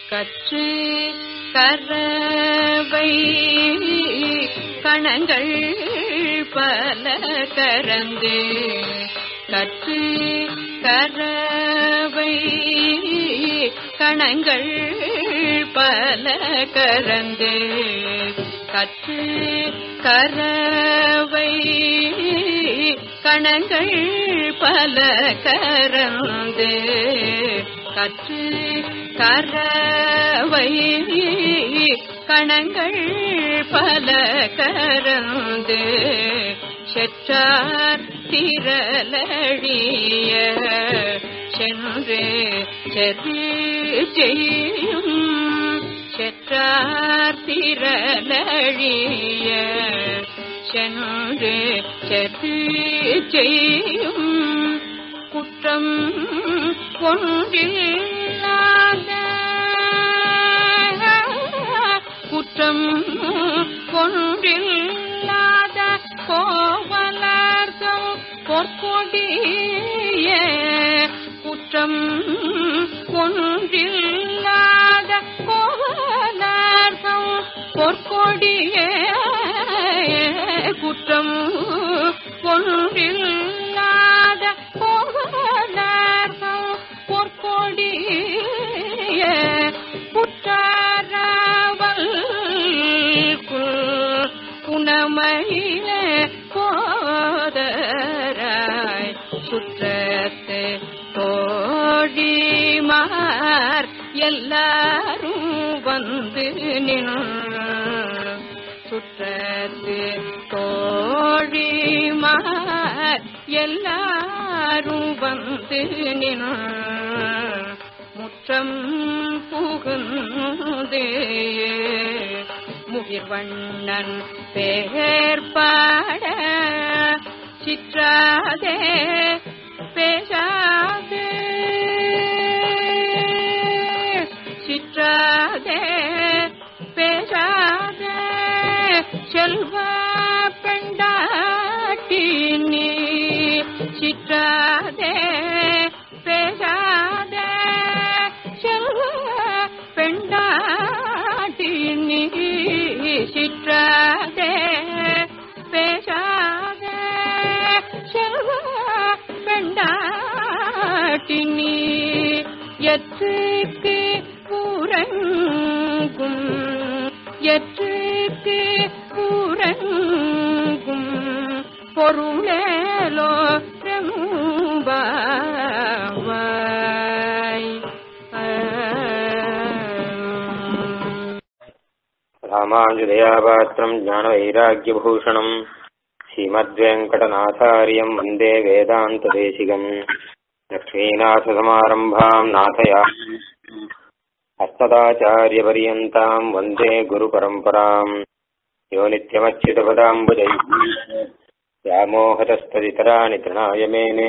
கற்று கரவை கணங்கள் பல கரந்து கற்று கரவை கணங்கள் பல கரந்து கற்று கரவை கணங்கள் பல கரந்து கற்று கரவை கணங்கள் பல கரந்து செற்றார் திரளழிய சென்று செரு செய்யும் செற்றார் திரளழிய சென்று செரு செய்யும் குற்றம் கொண்டில்லாத குற்றம் கொண்டில்லாத கோவலர்தம் பொற்கொடிய குற்றம் கொண்டில்லாத கோவலர்தம் பொற்கொடிய குற்றம் கொண்டில்லாத கோவலர்தம் பொற்கொடிய புற்றாரவல் குணமயில போதராய் சுற்றத்து தோழிமார் எல்லாரும் வந்து நின் சுற்றத்து தோழிமார் எல்லாரும் வந்து நின் முற்றம் புகுந்தே முகிர்வண்ணன் பேர் பாட சிற்றாதே பேசாதே சிற்றாதே பேசாதே செல்வ பெண்டாட்டி நீ சிற்றாதே பேசாதே செல்வ பெண்டாட்டி நீ சிற்றாதே பேசாதே செல்வ பெண்டாட்டி நீ எற்றுக்கு ஊரங்கும் எற்றுக்கு ஊரங்கும் பொருளேலோ ரெம்பாவாய் ராமாஞ்சதயாபாத்திரம் ஞானவைராக்கியபூஷணம் ஸ்ரீமத்வேங்கடநாதாரியம் வந்தே வேதாந்ததேசிகம் லக்ஷ்மீநாथसमारम्भाम् नाथया अस्मदाचार्यपर्यन्ताम् वन्दे गुरुपरम्पराम् यो नित्यमच्युतपदाम्बुजैः व्यामोहतस्तदितराणि तृणाय मेने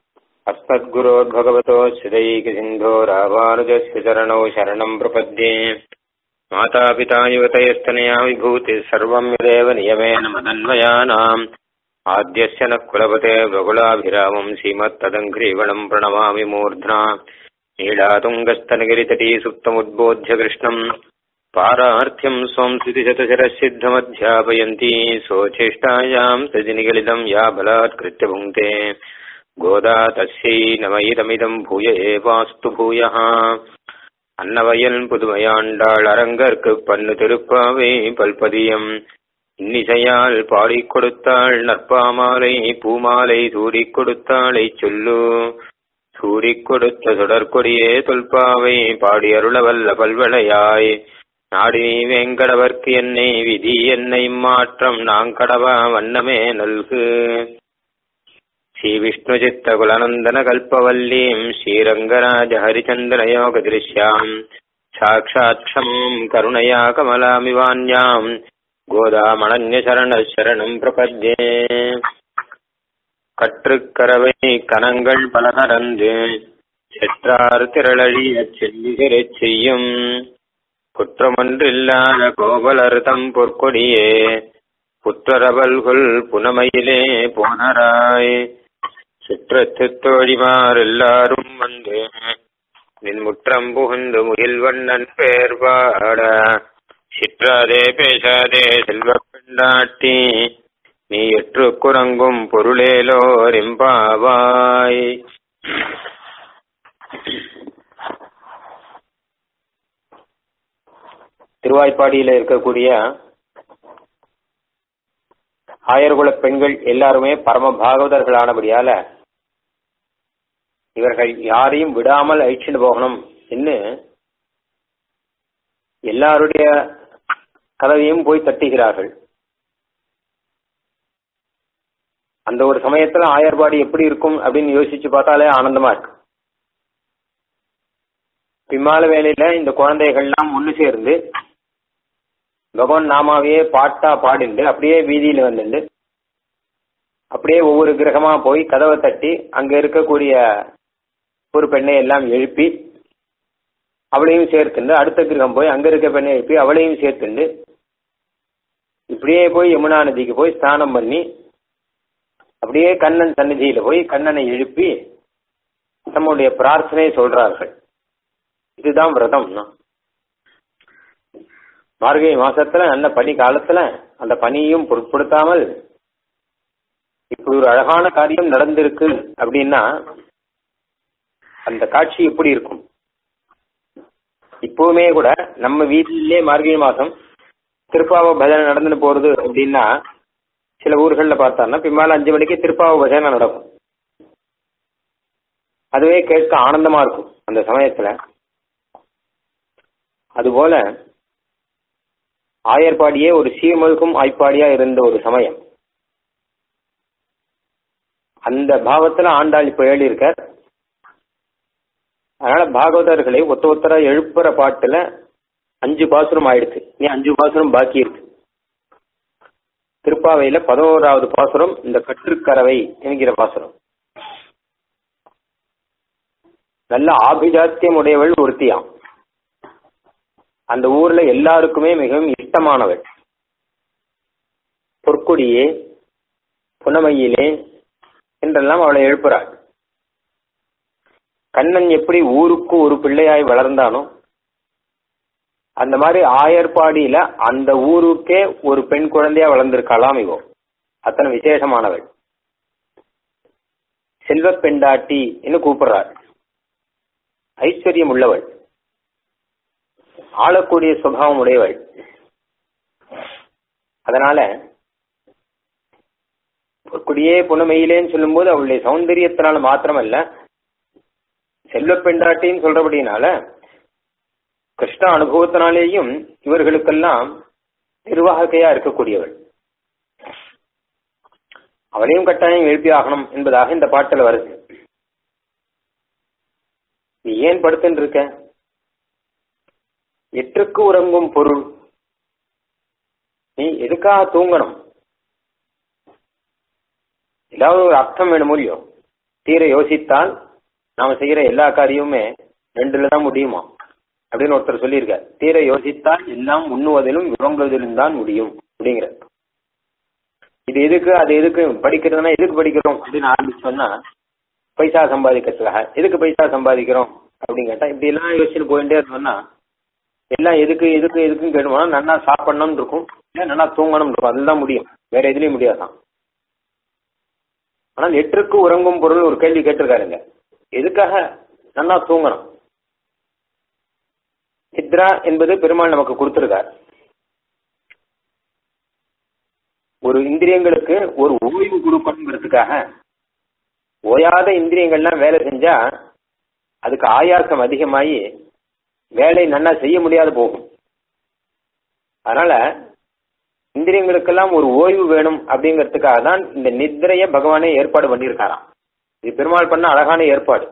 अस्मद्गुरोर्भगवतोऽस्युदैकसिन्धो रामानुजस्य चरणौ शरणम् प्रपद्ये मातापिता युवतयस्तनया विभूतिः सर्वम् यदेव नियमेन मदन्वयानाम् आद्यस्य नः कुलपते बकुलाभिरामम् श्रीमत्तदङ्घ्रीवणम् प्रणमामि मूर्ध्ना नीलातुङ्गस्तनगिरितटी सुप्तमुद्बोध्य कृष्णम् पारार्थ्यम् स्वम् स्थितिशतशिरःसिद्धमध्यापयन्ती स्वोच्छिष्टायाम् सजिनिगलितम् या बलात्कृत्य भुङ्क्ते गोदा तस्यै नमैदमिदम् भूय एवास्तु भूयः அன்னவயல் புதுமையாண்டாள் அரங்கற்கு பண்ணு திருப்பாவை பல்பதியம் இன்னிசையால் பாடிக் கொடுத்தாள் நற்பாமாலை பூமாலை சூடிக் கொடுத்தாளை சொல்லு சூடிக் கொடுத்த சுடற்கொடியே தொல்பாவை பாடி அருளவல்ல பல்வளையாய் நாடி நீ வேங்கடவர்க்கு என்னை விதி என்னை மாற்றம் நாங்கடவா வண்ணமே நல்கு श्रीविष्णुचित्तकुलनन्दनकल्पवल्लीम् श्रीरङ्गराजहरिचन्दनयोगदृश्याम् साक्षात् क्षमाम् करुणया कमलामिवान्याम् கோதாமணன்யசரணம் பிரபத்யே கற்றுக்கரவை கனங்கள் பல கறந்து செற்றார் திரளழிய செல்லிகரைச் செய்யும் குற்றமொன்றில்லாத கோவலர்தம் பொற்கொடியே புற்றரவல்குள் புனமையிலே போனராய் சுற்றத்துத் தோழிமார் எல்லாரும் வந்து நின் முற்றம் புகுந்து முகில் வண்ணன் பேர் பாட சிற்றாதே பேசாதே செல்வப் பெண்டாட்டி நீ எற்று குரங்கும் பொருளேலோரிம்பாவாய் திருவாய்ப்பாடியில இருக்கக்கூடிய ஆயர்குல பெண்கள் எல்லாருமே பரம பாகவதர்களானபடியால இவர்கள் யாரையும் விடாமல் அழிச்சுட்டு போகணும் என்று எல்லாருடைய கதவையும் போய் தட்டுகிறார்கள் அந்த ஒரு சமயத்துல ஆயர்பாடி எப்படி இருக்கும் அப்படின்னு யோசிச்சு பார்த்தாலே ஆனந்தமா இருக்கு பிம்மால வேலையில இந்த குழந்தைகள்லாம் ஒண்ணு சேர்ந்து பகவான் நாமாவையே பாட்டா பாடிண்டு அப்படியே வீதியில வந்துண்டு அப்படியே ஒவ்வொரு கிரகமா போய் கதவை தட்டி அங்க இருக்கக்கூடிய ஒரு பெண்ணை எல்லாம் எழுப்பி அவளையும் சேர்த்துண்டு அடுத்த கிரகம் போய் அங்க இருக்க பெண்ணை எழுப்பி அவளையும் சேர்த்துண்டு இப்படியே போய் யமுனா நதிக்கு போய் ஸ்நானம் பண்ணி அப்படியே கண்ணன் சந்நிதியில போய் கண்ணனை எழுப்பி தம்முடைய பிரார்த்தனை சொல்றார்கள் இதுதான் விரதம்னா மார்கழி மாசத்துல நல்ல பனி காலத்துல அந்த பனியையும் பொருட்படுத்தாமல் இப்படி ஒரு அழகான காரியம் நடந்திருக்கு அப்படின்னா அந்த காட்சி எப்படி இருக்கும் இப்பவுமே கூட நம்ம வீட்டிலே மார்கழி மாசம் திருப்பாவ பஜனை நடந்துட்டு போறது அப்படின்னா சில ஊர்கள்ல பார்த்தோம்னா பின்னால அஞ்சு மணிக்கு திருப்பாவ பஜனை நடக்கும் அதுவே கேட்க ஆனந்தமா இருக்கும் அந்த சமயத்துல அதுபோல ஆயர்பாடியே ஒரு சீர்மழுக்கும் ஆய்ப்பாடியா இருந்த ஒரு சமயம் அந்த பாவத்துல ஆண்டாள் இப்ப ஏழி இருக்கார் அதனால பாகவதர்களை ஒத்த ஒத்தரா எழுப்புற பாட்டுல அஞ்சு பாசுரம் ஆயிடுச்சு நீ அஞ்சு பாசுரம் பாக்கி இருக்கு திருப்பாவையில பதினோராவது பாசுரம் இந்த கற்றுக்கரவை என்கிற பாசுரம் நல்ல ஆபிஜாத்தியம் உடையவள் ஒருத்தியாம் அந்த ஊர்ல எல்லாருக்குமே மிகவும் இஷ்டமானவள் பொற்குடியே புனமையிலே என்றெல்லாம் அவளை எழுப்புறாள் கண்ணன் எப்படி ஊருக்கு ஒரு பிள்ளையாய் வளர்ந்தானோ அந்த மாதிரி ஆயர்பாடியில அந்த ஊருக்கே ஒரு பெண் குழந்தையா வளர்ந்திருக்கலாம் இவோ அத்தனை விசேஷமானவள் செல்வ பெண்டாட்டி என்று கூப்பிடுறாள் ஐஸ்வர்யம் உள்ளவள் ஆளக்கூடிய சுபாவம் உடையவள் அதனால பொற்குடியே புனமையிலேன்னு சொல்லும்போது அவளுடைய சௌந்தரியத்தினால மாத்திரமல்ல செல்வ பெண்டாட்டின்னு சொல்றபடினால கிருஷ்ண அனுபவத்தினாலேயும் இவர்களுக்கெல்லாம் நிர்வாகத்தையா இருக்கக்கூடியவள் அவளையும் கட்டாயம் எழுப்பி ஆகணும் என்பதாக இந்த பாட்டில் வருது நீ ஏன் படுத்துன்னு இருக்க எட்டுக்கு உறங்கும் பொருள் நீ எதுக்காக தூங்கணும் ஏதாவது ஒரு அர்த்தம் வேணும் இல்லையோ தீர யோசித்தால் நாம செய்யற எல்லா காரியமுமே ரெண்டுல தான் முடியுமா அப்படின்னு ஒருத்தர் சொல்லியிருக்கார் தீர யோசித்தால் எல்லாம் உண்ணுவதிலும் உறங்குவதிலும் தான் முடியும் அப்படிங்கிற இது எதுக்கு அது எதுக்கு படிக்கிறதுனா எதுக்கு படிக்கிறோம் அப்படின்னு ஆரம்பிச்சோம்னா பைசா சம்பாதிக்கிறதுக்காக எதுக்கு பைசா சம்பாதிக்கிறோம் அப்படின்னு கேட்டா இப்படி எல்லாம் யோசிச்சுட்டு போயிட்டே இருந்தோம்னா எல்லாம் எதுக்கு எதுக்கு எதுக்குன்னு கேட்டோம்னா நல்லா சாப்பிடணும்னு இருக்கும் இல்லை நல்லா தூங்கணும் இருக்கும் அதுதான் முடியும் வேற எதுலயும் முடியாதான் ஆனால் எட்டுக்கு உறங்கும் பொருள் ஒரு கேள்வி கேட்டிருக்காருங்க எதுக்காக நல்லா தூங்கணும் சித்ரா என்பது பெருமாள் நமக்கு கொடுத்திருக்கார் ஒரு இந்திரியங்களுக்கு ஒரு ஓய்வு கொடுக்கணுங்கிறதுக்காக ஓயாத இந்திரியங்கள்லாம் வேலை செஞ்சா அதுக்கு ஆயாசம் அதிகமாகி வேலை நல்லா செய்ய முடியாத போகும் அதனால இந்திரியங்களுக்கெல்லாம் ஒரு ஓய்வு வேணும் அப்படிங்கிறதுக்காக தான் இந்த நித்திரைய பகவானே ஏற்பாடு பண்ணியிருக்காராம் இது பெருமாள் பண்ண அழகான ஏற்பாடு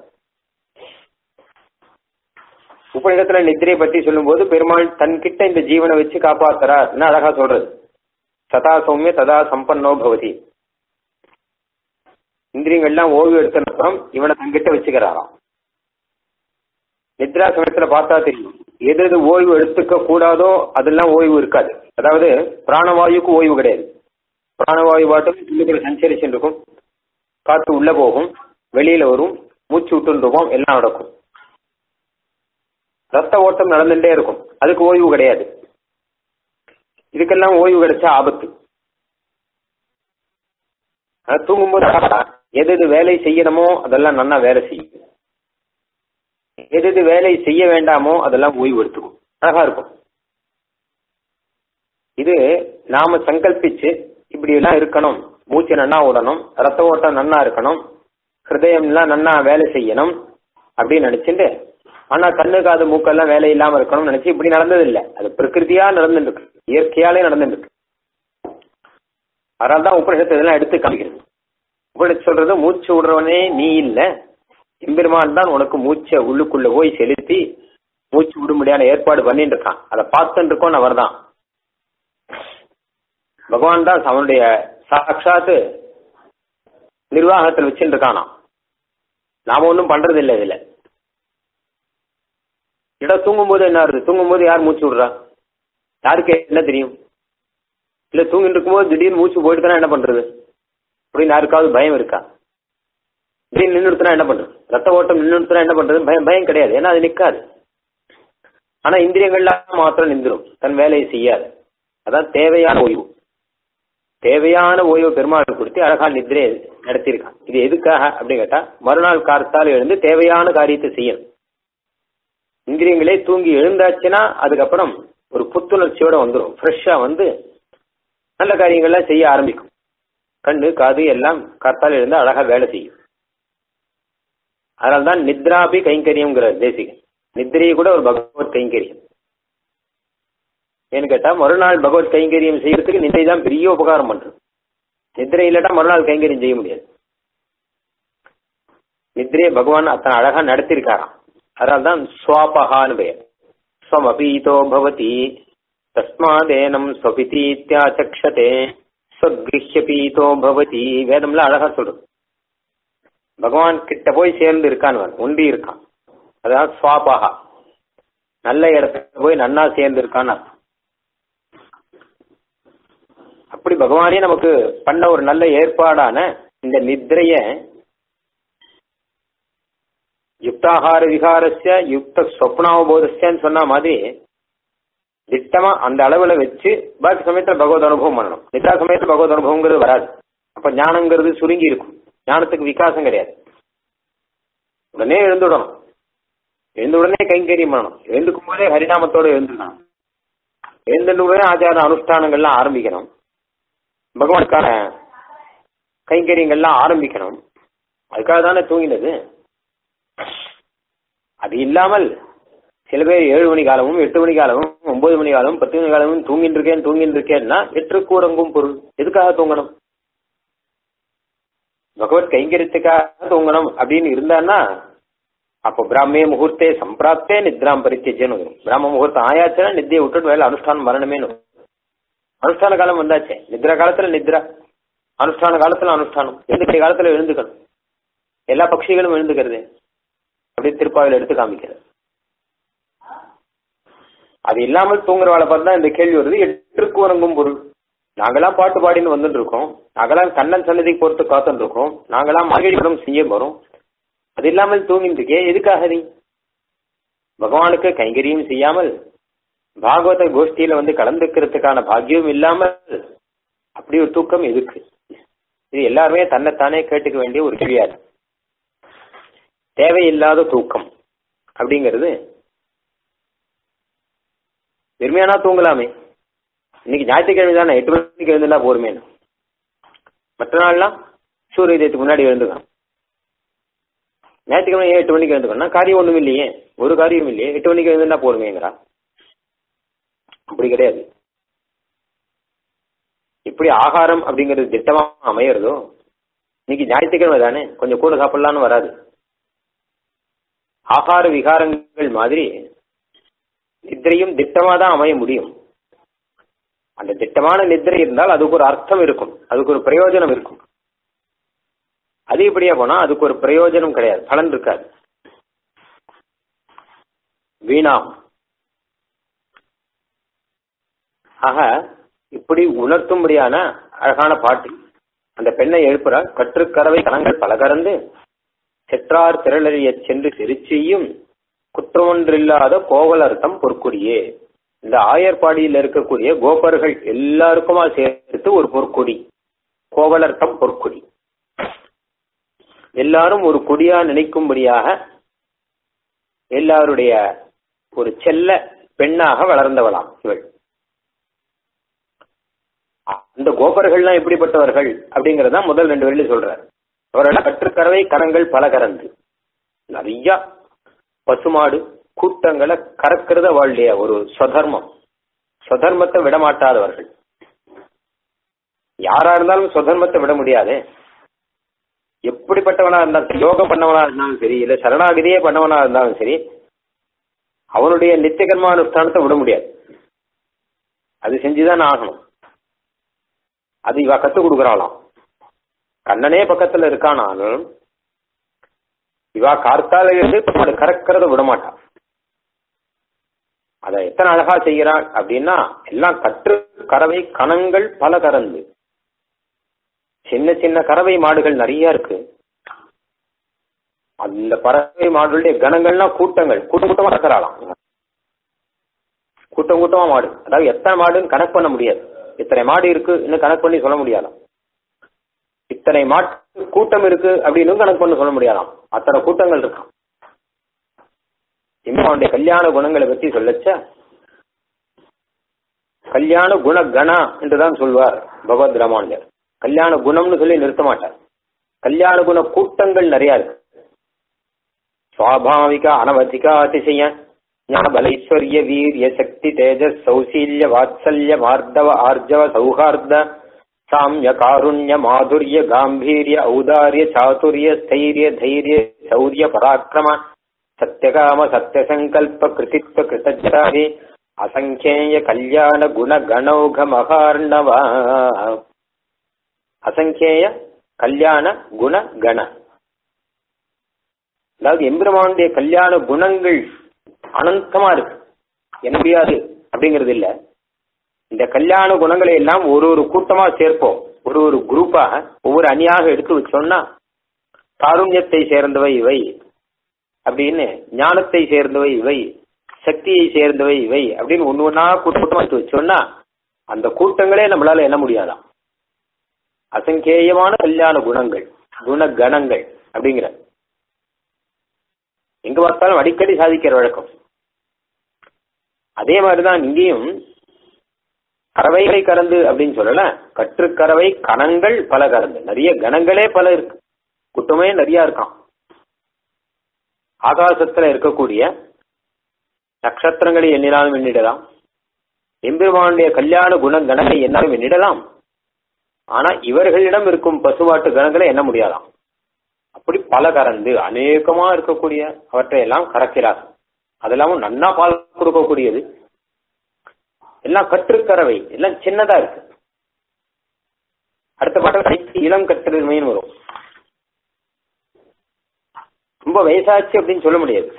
உபநிடத்துல நித்திரை பத்தி சொல்லும்போது பெருமாள் தன்கிட்ட இந்த ஜீவனை வச்சு காப்பாத்துறார் அழகா சொல்றது சதா சௌமிய ததா சம்பன்னோ பவதி இந்திரியங்கள்லாம் ஓய்வு எடுத்தன அப்புறம் இவனை தன்கிட்ட வச்சுக்கிறாராம் நித்ரா சமயத்துல பார்த்தா தெரியும் எது எது ஓய்வு எடுத்துக்க கூடாதோ அதெல்லாம் ஓய்வு இருக்காது அதாவது பிராணவாயுக்கு ஓய்வு கிடையாது பிராணவாயு பாட்டும் உள்ளுக்குள்ள சஞ்சரிச்சுட்டு இருக்கும் காற்று உள்ள போகும் வெளியில வரும் மூச்சு விட்டு இருக்கும் எல்லாம் நடக்கும் ரத்த ஓட்டம் நடந்துட்டே இருக்கும் அதுக்கு ஓய்வு கிடையாது இதுக்கெல்லாம் ஓய்வு கிடைச்சா ஆபத்து ஆனா தூங்கும்போது எது எது வேலை செய்யணுமோ அதெல்லாம் நல்லா வேலை செய்யும் எது எது வேலை செய்ய வேண்டாமோ அதெல்லாம் ஓய்வு எடுத்துக்கும் அழகா இருக்கும் இது நாம சங்கல்பிச்சு இப்படி எல்லாம் இருக்கணும் மூச்சு நன்னா ஓடணும் ரத்த ஓட்டம் நன்னா இருக்கணும் ஹிருதயம்லாம் நன்னா வேலை செய்யணும் அப்படின்னு நினைச்சுட்டு ஆனா கண்ணு காது மூக்கெல்லாம் வேலை இல்லாம இருக்கணும்னு நினைச்சு இப்படி நடந்தது இல்ல அது பிரகிருதியா நடந்துட்டு இருக்கு இயற்கையாலே நடந்துட்டு இருக்கு அதனால தான் உபனிஷத்து இதெல்லாம் எடுத்து காமிக்கிறது உபனிஷத்து சொல்றது மூச்சு விடுறவனே நீ இல்ல எம்பெருமான் தான் உனக்கு மூச்சை உள்ளுக்குள்ள போய் செலுத்தி மூச்சு விடும்படியான ஏற்பாடு பண்ணிட்டு இருக்கான் அதை பார்த்துட்டு இருக்கோம் அவர் தான் பகவான் தான் அவனுடைய சாட்சாத்து நிர்வாகத்தில் வச்சுட்டு இருக்கானா நாம ஒன்றும் பண்றது இல்லை இதுல இட தூங்கும்போது என்ன ஆகுது தூங்கும்போது யார் மூச்சு விடுறா யாருக்கு என்ன தெரியும் இல்ல தூங்கிட்டு இருக்கும்போது திடீர்னு மூச்சு போயிட்டு என்ன பண்றது அப்படின்னு யாருக்காவது பயம் இருக்கா திடீர்னு நின்றுடுத்துனா என்ன பண்றது ரத்த ஓட்டம் நின்றுடுத்துனா என்ன பண்றது பயம் பயம் கிடையாது ஏன்னா அது நிக்காது ஆனா இந்திரியங்கள்லாம் மாத்திரம் நின்றுடும் தன் வேலையை செய்யாது அதான் தேவையான ஓய்வு தேவையான ஓய்வு பெருமாள் கொடுத்து அழகா நிதிரை நடத்தியிருக்கான் இது எதுக்காக அப்படின்னு கேட்டா மறுநாள் கார்த்தால் எழுந்து தேவையான காரியத்தை செய்யணும் இந்திரியங்களே தூங்கி எழுந்தாச்சுன்னா அதுக்கப்புறம் ஒரு புத்துணர்ச்சியோட வந்துடும் ஃப்ரெஷ்ஷா வந்து நல்ல காரியங்கள்லாம் செய்ய ஆரம்பிக்கும் கண்ணு காது எல்லாம் கார்த்தால் எழுந்து அழகா வேலை செய்யும் அதனால்தான் நித்ராபி கைங்கரியம்ங்கிற தேசிகன் நித்திரையை கூட ஒரு பகவத் கைங்கரியம் ஏன்னு கேட்டா மறுநாள் பகவத் கைங்கரியம் செய்யறதுக்கு நிதிரை தான் பெரிய உபகாரம் பண்றது நித்திரை இல்லாட்டா மறுநாள் கைங்கரியம் செய்ய முடியாது நித்திரையை பகவான் அத்தனை அழகா நடத்திருக்காராம் அதனால தான் சுவாபகான்னு பெயர் ஸ்வமபீதோ பவதி தஸ்மாதேனம் ஸ்வபிதீத்யாச்சக்ஷதே ஸ்வகிருஷ்யபீதோ பவதி வேதம்லாம் அழகா சொல்றது பகவான் கிட்ட போய் சேர்ந்து இருக்கான் ஒன்றி இருக்கான் அதாவது சுவாபகா நல்ல இடத்துல போய் நன்னா சேர்ந்து இருக்கான்னு அர்த்தம் அப்படி பகவானே நமக்கு பண்ண ஒரு நல்ல ஏற்பாடான இந்த நித்ரைய யுக்தாகார விகாரஸ்ய யுக்த சொப்னாவபோதஸ்யன்னு சொன்ன மாதிரி திட்டமா அந்த அளவுல வச்சு பாக்கி சமயத்துல பகவத் அனுபவம் பண்ணணும் நித்ரா சமயத்துல பகவத் அனுபவங்கிறது வராது அப்ப ஞானங்கிறது சுருங்கி இருக்கும் ஞானத்துக்கு விகாசம் கிடையாது உடனே எழுந்துடணும் எழுந்த உடனே கைங்கரியம் பண்ணணும் எழுந்துக்கும் போதே ஹரிநாமத்தோட எழுந்துக்கணும் எழுந்த உடனே ஆச்சார அனுஷ்டானங்கள்லாம் ஆரம்பிக்கணும் பகவானுக்கான கைங்கரியங்கள்லாம் ஆரம்பிக்கணும் அதுக்காக தானே தூங்கினது அது இல்லாமல் சில பேர் ஏழு மணி காலமும் எட்டு மணி காலமும் ஒன்பது மணி காலமும் பத்து மணி காலமும் தூங்கிட்டு இருக்கேன் தூங்கிட்டு இருக்கேன்னா எட்டுக்கு உறங்கும் பொருள் எதுக்காக தூங்கணும் பகவத் கைங்கரியத்துக்காக தூங்கணும் அப்படின்னு இருந்தான்னா அப்போ பிராமே முகூர்த்தே சம்பிராப்தே நித்ராம் பரித்தியஜேன்னு வரும் பிராம முகூர்த்தம் ஆயாச்சுன்னா நித்தியை விட்டுட்டு வேலை அனுஷ்டானம் வரணுமேனு அனுஷ்டான காலம் வந்தாச்சே நித்ரா காலத்துல நித்ரா அனுஷ்டான காலத்துல அனுஷ்டானம் எழுந்துக்கிற காலத்துல எழுந்துக்கணும் எல்லா பட்சிகளும் எழுந்துக்கிறது அப்படி திருப்பாவில் எடுத்து காமிக்கிறது அது இல்லாமல் தூங்குறவாளை பார்த்து தான் இந்த கேள்வி வருது எட்டுக்கு உறங்கும் பொருள் நாங்கெல்லாம் பாட்டு பாடின்னு வந்துட்டு இருக்கோம் நாங்கெல்லாம் கண்ணன் சன்னதிக்கு பொறுத்து காத்துட்டு இருக்கோம் நாங்கெல்லாம் மார்கழி செய்ய போறோம் அது இல்லாமல் தூங்கிட்டு இருக்கே எதுக்காக நீ பகவானுக்கு கைங்கரியம் செய்யாமல் பாகவத கோஷ்டியில வந்து கலந்துக்கிறதுக்கான பாக்கியம் இல்லாமல் அப்படி ஒரு தூக்கம் எதுக்கு இது எல்லாருமே தன்னைத்தானே கேட்டுக்க வேண்டிய ஒரு கேள்வியா இருக்கு தேவையில்லாத தூக்கம் அப்படிங்கிறது வெறுமையானா தூங்கலாமே இன்னைக்கு ஞாயிற்றுக்கிழமை தானே எட்டு மணிக்கு எழுந்துலாம் போருமே மற்ற நாள்லாம் சூரிய உதயத்துக்கு முன்னாடி எழுந்துக்கலாம் ஞாயிற்றுக்கிழமை ஏன் எட்டு மணிக்கு எழுந்துக்கணும்னா காரியம் ஒண்ணும் இல்லையே ஒரு காரியம் இல்லையே எட்டு மணிக்கு எழுந்துனா போருமேங்கிறா அப்படி கிடையாது இப்படி ஆகாரம் அப்படிங்கிறது திட்டமா அமையறதோ இன்னைக்கு ஞாயிற்றுக்கிழமை தானே கொஞ்சம் கூட சாப்பிடலான்னு வராது ஆகார விகாரங்கள் மாதிரி நித்திரையும் திட்டமா தான் அமைய முடியும் அந்த திட்டமான நித்திரை இருந்தால் அதுக்கு ஒரு அர்த்தம் இருக்கும் அதுக்கு ஒரு பிரயோஜனம் இருக்கும் அதிகப்படியா போனா அதுக்கு ஒரு பிரயோஜனம் கிடையாது பலன் இருக்காது வீணாம் ஆக இப்படி உணர்த்தும்படியான அழகான பாட்டு அந்த பெண்ணை எழுப்புறார் கற்றுக்கறவை கணங்கள் பல கறந்து செற்றார் திரளறிய சென்று திருச்சியும் குற்றமொன்றில்லாத கோவலர்த்தம் பொற்கொடியே இந்த ஆயர்பாடியில் இருக்கக்கூடிய கோபர்கள் எல்லாருக்குமா சேர்த்து ஒரு பொற்கொடி கோவலர்த்தம் பொற்கொடி எல்லாரும் ஒரு கொடியா நினைக்கும்படியாக எல்லாருடைய ஒரு செல்ல பெண்ணாக வளர்ந்தவளாம் இவள் அந்த கோபர்கள்லாம் எப்படிப்பட்டவர்கள் அப்படிங்கறத முதல் ரெண்டு வரையில சொல்றார் அவரெல்லாம் கற்றுக்கறவை கரங்கள் பல கறந்து நிறைய பசுமாடு கூட்டங்களை கறக்கிறத வாழ்லைய ஒரு ஸ்வதர்மம் ஸ்வதர்மத்தை விட மாட்டாதவர்கள் யாரா இருந்தாலும் சுதர்மத்தை விட முடியாது எப்படிப்பட்டவனா இருந்தாலும் யோகம் பண்ணவனா இருந்தாலும் சரி இல்ல சரணாகதியே பண்ணவனா இருந்தாலும் சரி அவனுடைய நித்திய கர்மானுஷ்டானத்தை விட முடியாது அது செஞ்சுதான் ஆகணும் அது இவ கத்து கொடுக்கறாளாம் கண்ணனே பக்கத்துல இருக்கானாலும் இவா கார்த்தால இருந்து மாடு கறக்கிறத விட மாட்டான் அதை எத்தனை அழகா செய்கிறாள் அப்படின்னா எல்லாம் கற்று கறவை கணங்கள் பல கறந்து சின்ன சின்ன கறவை மாடுகள் நிறைய இருக்கு அந்த பறவை மாடுகளுடைய கணங்கள்லாம் கூட்டங்கள் கூட்டம் கூட்டமா கறக்கிறாளாம் கூட்டம் கூட்டமா மாடு அதாவது எத்தனை மாடுன்னு கணக்கு பண்ண முடியாது இத்தனை மாடு இருக்கு இன்னும் கணக்கு பண்ணி சொல்ல முடியாதாம் இத்தனை மாட்டு கூட்டம் இருக்கு அப்படின்னு கணக்கு பண்ணி சொல்ல முடியாதாம் அத்தனை கூட்டங்கள் இருக்கான் இம்மாவுடைய கல்யாண குணங்களை பற்றி சொல்லச்ச கல்யாண குண கணா என்றுதான் சொல்வார் பகவத் ராமானுஜர் கல்யாண குணம்னு சொல்லி நிறுத்த மாட்டார் கல்யாண குண கூட்டங்கள் நிறைய இருக்கு சுவாபாவிக அனவதிக அதிசய ஞாபலைஸ்வர்ய வீரிய சக்தி தேஜஸ் சௌசீல்ய வாத்சல்ய மார்தவ ஆர்ஜவ சௌஹார்த சாமிய காருண்ய மாதுரிய காம்பீரிய ஔதாரிய சாதுரிய ஸ்தைரிய தைரிய சௌரிய பராக்கிரம சத்யகாம சத்யசங்கல்ப கிருதித்வ கிருதஜாரி அசங்கேய கல்யாண குண கணௌக மகார்ணவா அசங்கேய கல்யாண குண கண அதாவது எம்பெருமானுடைய கல்யாண குணங்கள் அனந்தமா இருக்கு என்ன முடியாது அப்படிங்கிறது இல்ல இந்த கல்யாண குணங்களை எல்லாம் ஒரு ஒரு கூட்டமா சேர்ப்போம் ஒரு ஒரு குரூப்பாக ஒவ்வொரு அணியாக எடுத்து வச்சோம்னா காருண்யத்தை சேர்ந்தவை இவை அப்படின்னு ஞானத்தை சேர்ந்தவை இவை சக்தியை சேர்ந்தவை இவை அப்படின்னு ஒண்ணு ஒன்னா கூட்டமா எடுத்து வச்சோம்னா அந்த கூட்டங்களே நம்மளால என்ன முடியாதாம் அசங்கேயமான கல்யாண குணங்கள் குண கணங்கள் அப்படிங்கிற எங்க பார்த்தாலும் அடிக்கடி சாதிக்கிற வழக்கம் அதே மாதிரிதான் இங்கேயும் கறவைகளை கறந்து அப்படின்னு சொல்லல கற்றுக்கறவை கணங்கள் பல கறந்து நிறைய கணங்களே பல இருக்கு கூட்டமே நிறைய இருக்கான் ஆகாசத்துல இருக்கக்கூடிய நட்சத்திரங்களை எண்ணினாலும் எண்ணிடலாம் எம்பெருமானுடைய கல்யாண குண கணங்களை என்னாலும் எண்ணிடலாம் ஆனா இவர்களிடம் இருக்கும் பசுவாட்டு கணங்களை எண்ண முடியாதாம் அப்படி பல கறந்து அநேகமா இருக்கக்கூடிய அவற்றை எல்லாம் கறக்கிறார் அதெல்லாமும் நன்னா பால் கொடுக்கக்கூடியது எல்லாம் கற்றுக்கறவை எல்லாம் சின்னதா இருக்கு அடுத்த பாட்டம் இளம் கற்றுமைன்னு வரும் ரொம்ப வயசாச்சு அப்படின்னு சொல்ல முடியாது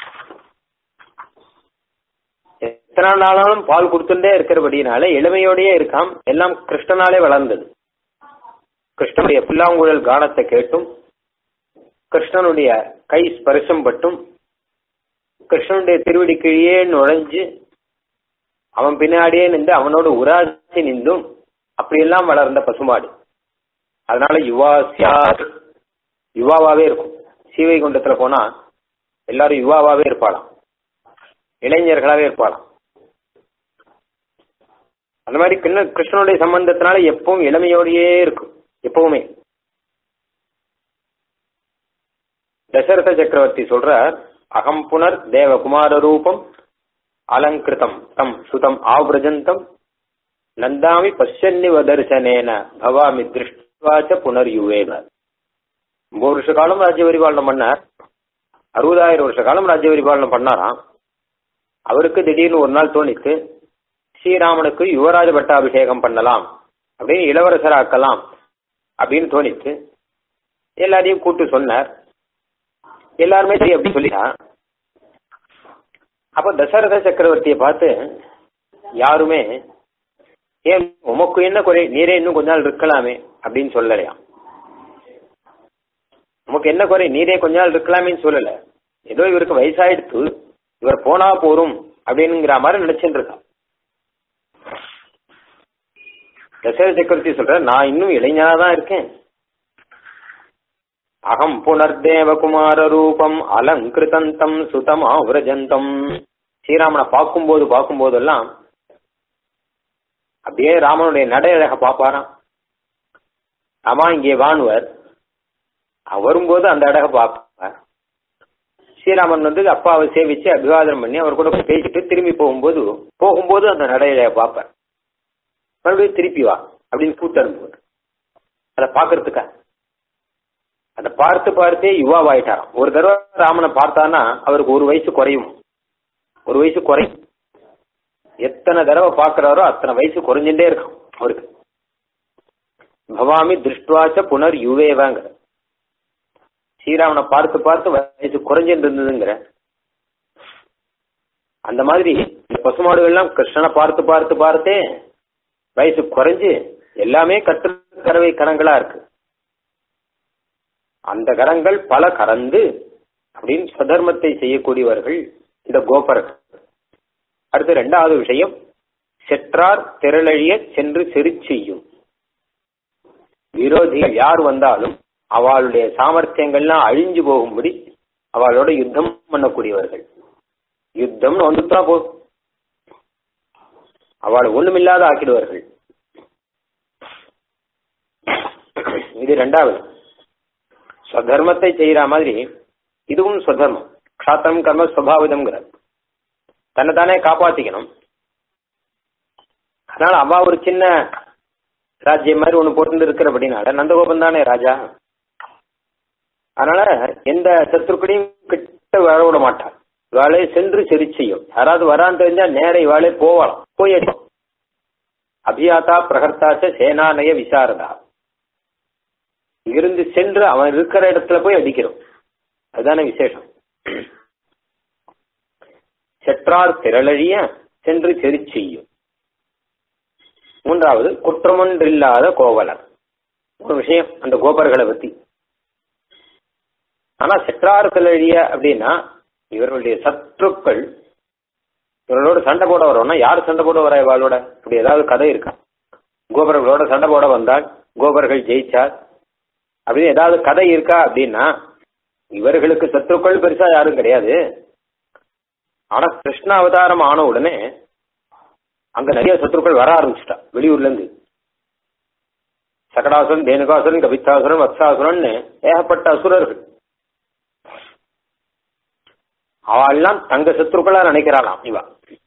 எத்தனை நாளாலும் பால் கொடுத்துட்டே இருக்கிறபடினால இளமையோடயே இருக்காம் எல்லாம் கிருஷ்ணனாலே வளர்ந்தது கிருஷ்ணனுடைய புல்லாங்குழல் கானத்தை கேட்டும் கிருஷ்ணனுடைய கை ஸ்பர்சம் பட்டும் கிருஷ்ணனுடைய திருவடி கீழே நுழைஞ்சு அவன் பின்னாடியே நின்று அவனோட உராசி நின்றும் அப்படியெல்லாம் வளர்ந்த பசுமாடு அதனால யுவா சியார் யுவாவாவே இருக்கும் சீவை குண்டத்துல போனா எல்லாரும் யுவாவாவே இருப்பாளாம் இளைஞர்களாவே இருப்பாளாம் அந்த மாதிரி கிருஷ்ண கிருஷ்ணனுடைய சம்பந்தத்தினால எப்பவும் இளமையோடையே இருக்கும் எப்பவுமே தசரத சக்கரவர்த்தி சொல்றார் அகம் புனர் தேவகுமார ரூபம் அலங்கிருதம் தம் சுதம் ஆவ்ரஜந்தம் நந்தாமி பஷ்யன்னிவ தரிசனேன பவாமி திருஷ்டுவாச்ச புனர் யுவேன ஒன்பது வருஷ காலம் ராஜ்ய பரிபாலனம் பண்ணார் அறுபதாயிரம் வருஷ காலம் ராஜ்ய பரிபாலனம் பண்ணாராம் அவருக்கு திடீர்னு ஒரு நாள் தோணித்து ஸ்ரீராமனுக்கு யுவராஜ பட்டாபிஷேகம் பண்ணலாம் அப்படின்னு இளவரசராக்கலாம் அப்படின்னு தோணித்து எல்லாரையும் கூட்டு சொன்னார் எல்லாருமே சரி அப்படி சொல்லிட்டா அப்ப தசரத சக்கரவர்த்தியை பார்த்து யாருமே ஏன் உமக்கு என்ன குறை நீரே இன்னும் கொஞ்ச நாள் இருக்கலாமே அப்படின்னு சொல்லலையா உமக்கு என்ன குறை நீரே கொஞ்ச நாள் இருக்கலாமேன்னு சொல்லல ஏதோ இவருக்கு வயசாயிடுத்து இவர் போனா போரும் அப்படின்னுங்கிற மாதிரி நினைச்சுட்டு இருக்கான் தசரத சக்கரவர்த்தி சொல்ற நான் இன்னும் இளைஞனா தான் இருக்கேன் அகம் புனர்தேவகுமார ரூபம் அலங்கிருதந்தம் சுதமா விரஜந்தம் ஸ்ரீராமனை பார்க்கும்போது பார்க்கும்போதெல்லாம் அப்படியே ராமனுடைய நடை அழக பார்ப்பாராம் ஆமா இங்கே வானுவர் அவர் வரும்போது அந்த அழக பார்ப்பார் ஸ்ரீராமன் வந்து அப்பாவை சேவிச்சு அபிவாதனம் பண்ணி அவர் கூட பேசிட்டு திரும்பி போகும்போது போகும்போது அந்த நடையில பார்ப்பார் மறுபடியும் திருப்பி வா அப்படின்னு கூத்தரும்புவார் அதை பார்க்கறதுக்கா அதை பார்த்து பார்த்தே யுவாவாயிட்டாராம் ஒரு தடவை ராமனை பார்த்தானா அவருக்கு ஒரு வயசு குறையும் ஒரு வயசு குறையும் எத்தனை தடவை பார்க்கறாரோ அத்தனை வயசு குறைஞ்சுட்டே இருக்கும் அவருக்கு பவாமி திருஷ்டுவாச்ச புனர் யுவேவாங்க ஸ்ரீராமனை பார்த்து பார்த்து வயசு குறைஞ்சிட்டு இருந்ததுங்கிற அந்த மாதிரி இந்த பசுமாடுகள்லாம் கிருஷ்ணனை பார்த்து பார்த்து பார்த்தே வயசு குறைஞ்சு எல்லாமே கற்று கறவை கரங்களா இருக்கு அந்த கரங்கள் பல கறந்து அப்படின்னு சதர்மத்தை செய்யக்கூடியவர்கள் இந்த கோபர்கள் அடுத்து ரெண்டாவது விஷயம் செற்றார் திரளழிய சென்று செறி செய்யும் விரோதிகள் யார் வந்தாலும் அவளுடைய சாமர்த்தியங்கள்லாம் அழிஞ்சு போகும்படி அவளோட யுத்தம் பண்ணக்கூடியவர்கள் யுத்தம்னு வந்துட்டா போ அவளை ஒண்ணுமில்லாத ஆக்கிடுவார்கள் இது ரெண்டாவது ஸ்வதர்மத்தை செய்யற மாதிரி இதுவும் ஸ்வதர்மம் க்ஷாத்திரம் கர்ம ஸ்வபாவிதம்ங்கிற தன்னை தானே காப்பாத்திக்கணும் அதனால அவ ஒரு சின்ன ராஜ்யம் மாதிரி ஒண்ணு போட்டு இருக்கிற அப்படின்னால நந்தகோபன் தானே ராஜா அதனால எந்த சத்துருக்களையும் கிட்ட வர விட மாட்டான் இவாளே சென்று செறி செய்யும் யாராவது வரான்னு தெரிஞ்சா நேர இவாளே போகலாம் போய் அடிக்கும் அபியாத்தா பிரகர்த்தாச்ச சேனானய விசாரதா இருந்து சென்று அவன் இருக்கிற இடத்துல போய் அடிக்கிறோம் அதுதானே விசேஷம் செற்றார் திரளழிய சென்று செறி செய்யும் மூன்றாவது குற்றமொன்றில்லாத கோவலர் ஒரு விஷயம் அந்த கோபர்களை பத்தி ஆனா செற்றார் திரளழிய அப்படின்னா இவர்களுடைய சத்துருக்கள் இவர்களோட சண்டை போட வரோம்னா யார் சண்டை போட வர இவாளோட இப்படி ஏதாவது கதை இருக்கா கோபர்களோட சண்டை போட வந்தால் கோபர்கள் ஜெயிச்சார் அப்படின்னு ஏதாவது கதை இருக்கா அப்படின்னா இவர்களுக்கு சத்துருக்கள் பெருசா யாரும் கிடையாது ஆனா கிருஷ்ண அவதாரம் ஆன உடனே அங்க நிறைய சத்துருக்கள் வர ஆரம்பிச்சிட்டா வெளியூர்ல இருந்து சகடாசுரன் தேனுகாசுரன் கபித்தாசுரன் வத்சாசுரன் ஏகப்பட்ட அசுரர்கள் அவெல்லாம் தங்க சத்துருக்களா நினைக்கிறாளாம் இவா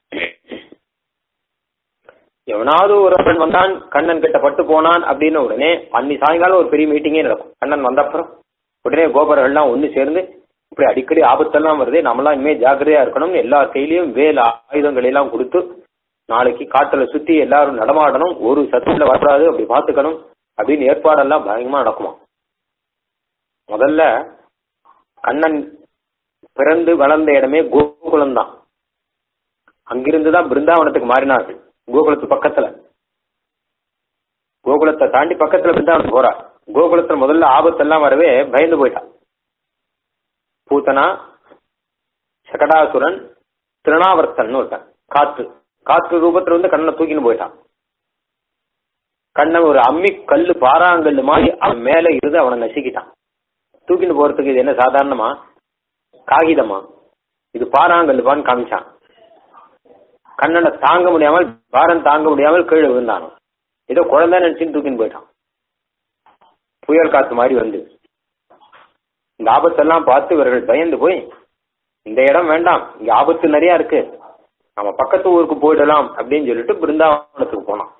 எவனாவது ஒருவன் வந்தான் கண்ணன் கிட்ட பட்டு போனான் அப்படின்னு உடனே அன்னி சாயங்காலம் ஒரு பெரிய மீட்டிங்கே நடக்கும் கண்ணன் வந்தப்புறம் உடனே கோபர்கள்லாம் ஒன்று சேர்ந்து இப்படி அடிக்கடி ஆபத்தெல்லாம் வருது நம்மளாம் இனிமே ஜாக்கிரதையா இருக்கணும்னு எல்லார் கையிலயும் வேல் ஆயுதங்கள் எல்லாம் கொடுத்து நாளைக்கு காட்டுல சுத்தி எல்லாரும் நடமாடணும் ஒரு சத்துருல வரக்கூடாது அப்படி பார்த்துக்கணும் அப்படின்னு ஏற்பாடெல்லாம் பயங்கரமா நடக்குமா முதல்ல கண்ணன் பிறந்து வளர்ந்த இடமே கோகுலம் தான் அங்கிருந்து தான் பிருந்தாவனத்துக்கு மாறினார்கள் கோகுலத்து பக்கத்துல கோகுலத்தை தாண்டி பக்கத்துல பிருந்தாவனம் போறா கோகுலத்துல முதல்ல ஆபத்தெல்லாம் வரவே பயந்து போயிட்டான் பூத்தனா சகடாசுரன் திருணாவர்த்தன் ஒருத்தன் காத்து காற்று ரூபத்துல வந்து கண்ணனை தூக்கின்னு போயிட்டான் கண்ணன் ஒரு அம்மி கல்லு பாறாங்கல்லு மாதிரி அவன் மேல இருந்து அவனை நசுக்கிட்டான் தூக்கின்னு போறதுக்கு இது என்ன சாதாரணமா காகிதமா இது பாறாங்கல்லுப்பான்னு காமிச்சான் கண்ணனை தாங்க முடியாமல் பாரம் தாங்க முடியாமல் கீழே விழுந்தானோ ஏதோ குழந்தை நினைச்சுன்னு தூக்கின்னு போயிட்டான் புயல் காத்து மாதிரி வந்து இந்த ஆபத்தெல்லாம் பார்த்து இவர்கள் பயந்து போய் இந்த இடம் வேண்டாம் இங்க ஆபத்து நிறைய இருக்கு நம்ம பக்கத்து ஊருக்கு போயிடலாம் அப்படின்னு சொல்லிட்டு பிருந்தாவனத்துக்கு போனான்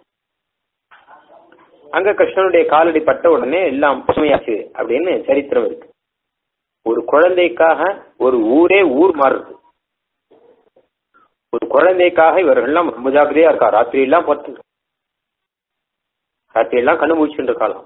அங்க கிருஷ்ணனுடைய காலடி பட்ட உடனே எல்லாம் பசுமையாச்சு அப்படின்னு சரித்திரம் இருக்கு ஒரு குழந்தைக்காக ஒரு ஊரே ஊர் மாறுது ஒரு குழந்தைக்காக இவர்கள்லாம் ரொம்ப ஜாக்கிரதையா இருக்கா ராத்திரி எல்லாம் பத்து ராத்திரி எல்லாம் கண்ணு முடிச்சுட்டு இருக்கலாம்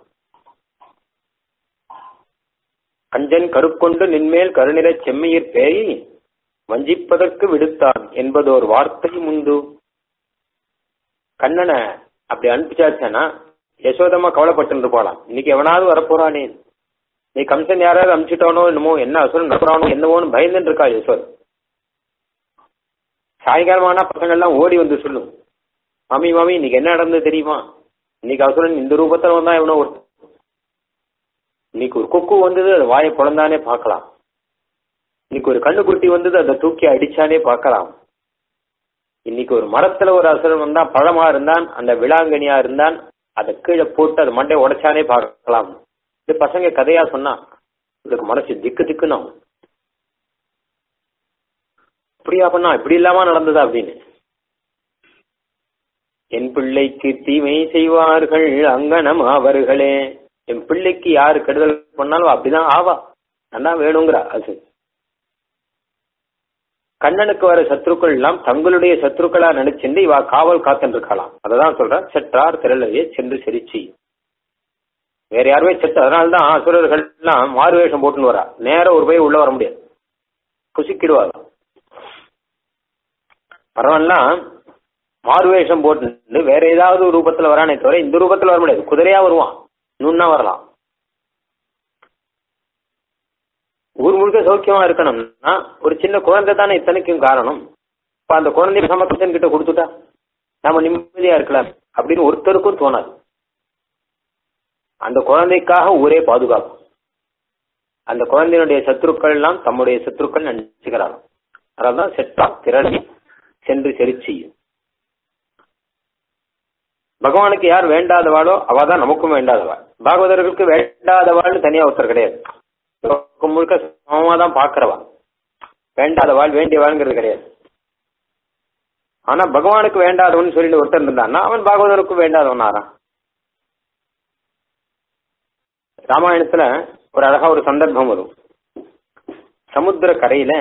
கஞ்சன் கருக்கொண்டு நின்மேல் கருநிற செம்மையர் பேயை வஞ்சிப்பதற்கு விடுத்தான் என்பதோர் வார்த்தை முந்து கண்ணனை அப்படி அனுப்பிச்சாச்சானா யசோதமா கவலைப்பட்டு போலாம் இன்னைக்கு எவனாவது வரப்போறானே நீ கம்சன் யாராவது அனுப்பிச்சிட்டானோ என்னமோ என்ன அசுரன் நடக்கிறானோ என்னவோன்னு பயந்துட்டு இருக்கா யசோத் சாயங்காலமான பசங்க எல்லாம் ஓடி வந்து சொல்லும் மாமி மாமி இன்னைக்கு என்ன நடந்தது தெரியுமா இன்னைக்கு அசுரன் இந்த ரூபத்துல வந்தா இவனோ ஒரு இன்னைக்கு ஒரு கொக்கு வந்தது அது வாயை பிறந்தானே பார்க்கலாம் இன்னைக்கு ஒரு கண்ணுக்குட்டி வந்தது அதை தூக்கி அடிச்சானே பார்க்கலாம் இன்னைக்கு ஒரு மரத்துல ஒரு அசுரன் வந்தான் பழமா இருந்தான் அந்த விளாங்கனியா இருந்தான் அதை கீழே போட்டு அதை மண்டை உடைச்சானே பார்க்கலாம் இது பசங்க கதையா சொன்னா இதுக்கு மனசு திக்கு திக்குன்னு ஆகும். இப்படியா பண்ணா இப்படி இல்லாம நடந்ததா அப்படின்னு என் பிள்ளைக்கு தீமை செய்வார்கள் அங்கனம் அவர்களே என் பிள்ளைக்கு யாரு கெடுதல் பண்ணாலும் அப்படிதான் ஆவா நான் வேணுங்கிறா அது கண்ணனுக்கு வர சத்ருக்கள் எல்லாம் தங்களுடைய சத்ருக்களா நினைச்சிருந்து இவா காவல் காத்துட்டு இருக்கலாம் அததான் சொல்ற செற்றார் திரளையே சென்று சிரிச்சி வேற யாருமே செத்து அதனால்தான் அசுரர்கள் எல்லாம் மாறு வேஷம் போட்டுன்னு வரா நேர ஒரு போய் உள்ள வர முடியாது புசிக்கிடுவாங்க பரவாயில்லாம் மாறு வேஷம் போட்டு வேற ஏதாவது ஒரு ரூபத்துல வரானே தவிர இந்த ரூபத்துல வர முடியாது குதிரையா வருவான் நுண்ணா வரலாம் ஊர் முழுக்க சௌக்கியமா இருக்கணும்னா ஒரு சின்ன குழந்தை தானே இத்தனைக்கும் காரணம் இப்ப அந்த குழந்தைய சமக்கத்தன் கிட்ட கொடுத்துட்டா நாம நிம்மதியா இருக்கலாம் அப்படின்னு ஒருத்தருக்கும் தோணாது அந்த குழந்தைக்காக ஊரே பாதுகாக்கும் அந்த குழந்தையினுடைய சத்துருக்கள் எல்லாம் தம்முடைய சத்துருக்கள் நினைச்சுக்கிறாங்க அதனால்தான் செட்டா திரளி சென்று செரிச்சி பகவானுக்கு யார் வேண்டாதவாளோ அவ தான் நமக்கும் வேண்டாதவா பாகவதர்களுக்கு வேண்டாதவாள்னு தனியா ஒருத்தர் கிடையாது லோகம் முழுக்க சமமா தான் பாக்குறவா வேண்டாதவாள் வேண்டியவாள்ங்கிறது கிடையாது ஆனா பகவானுக்கு வேண்டாதவன் சொல்லிட்டு ஒருத்தர் இருந்தான்னா அவன் பாகவதனுக்கும் வேண்டாதவனாரான் ராமாயணத்துல ஒரு அழகா ஒரு சந்தர்ப்பம் வரும் சமுத்திர கரையில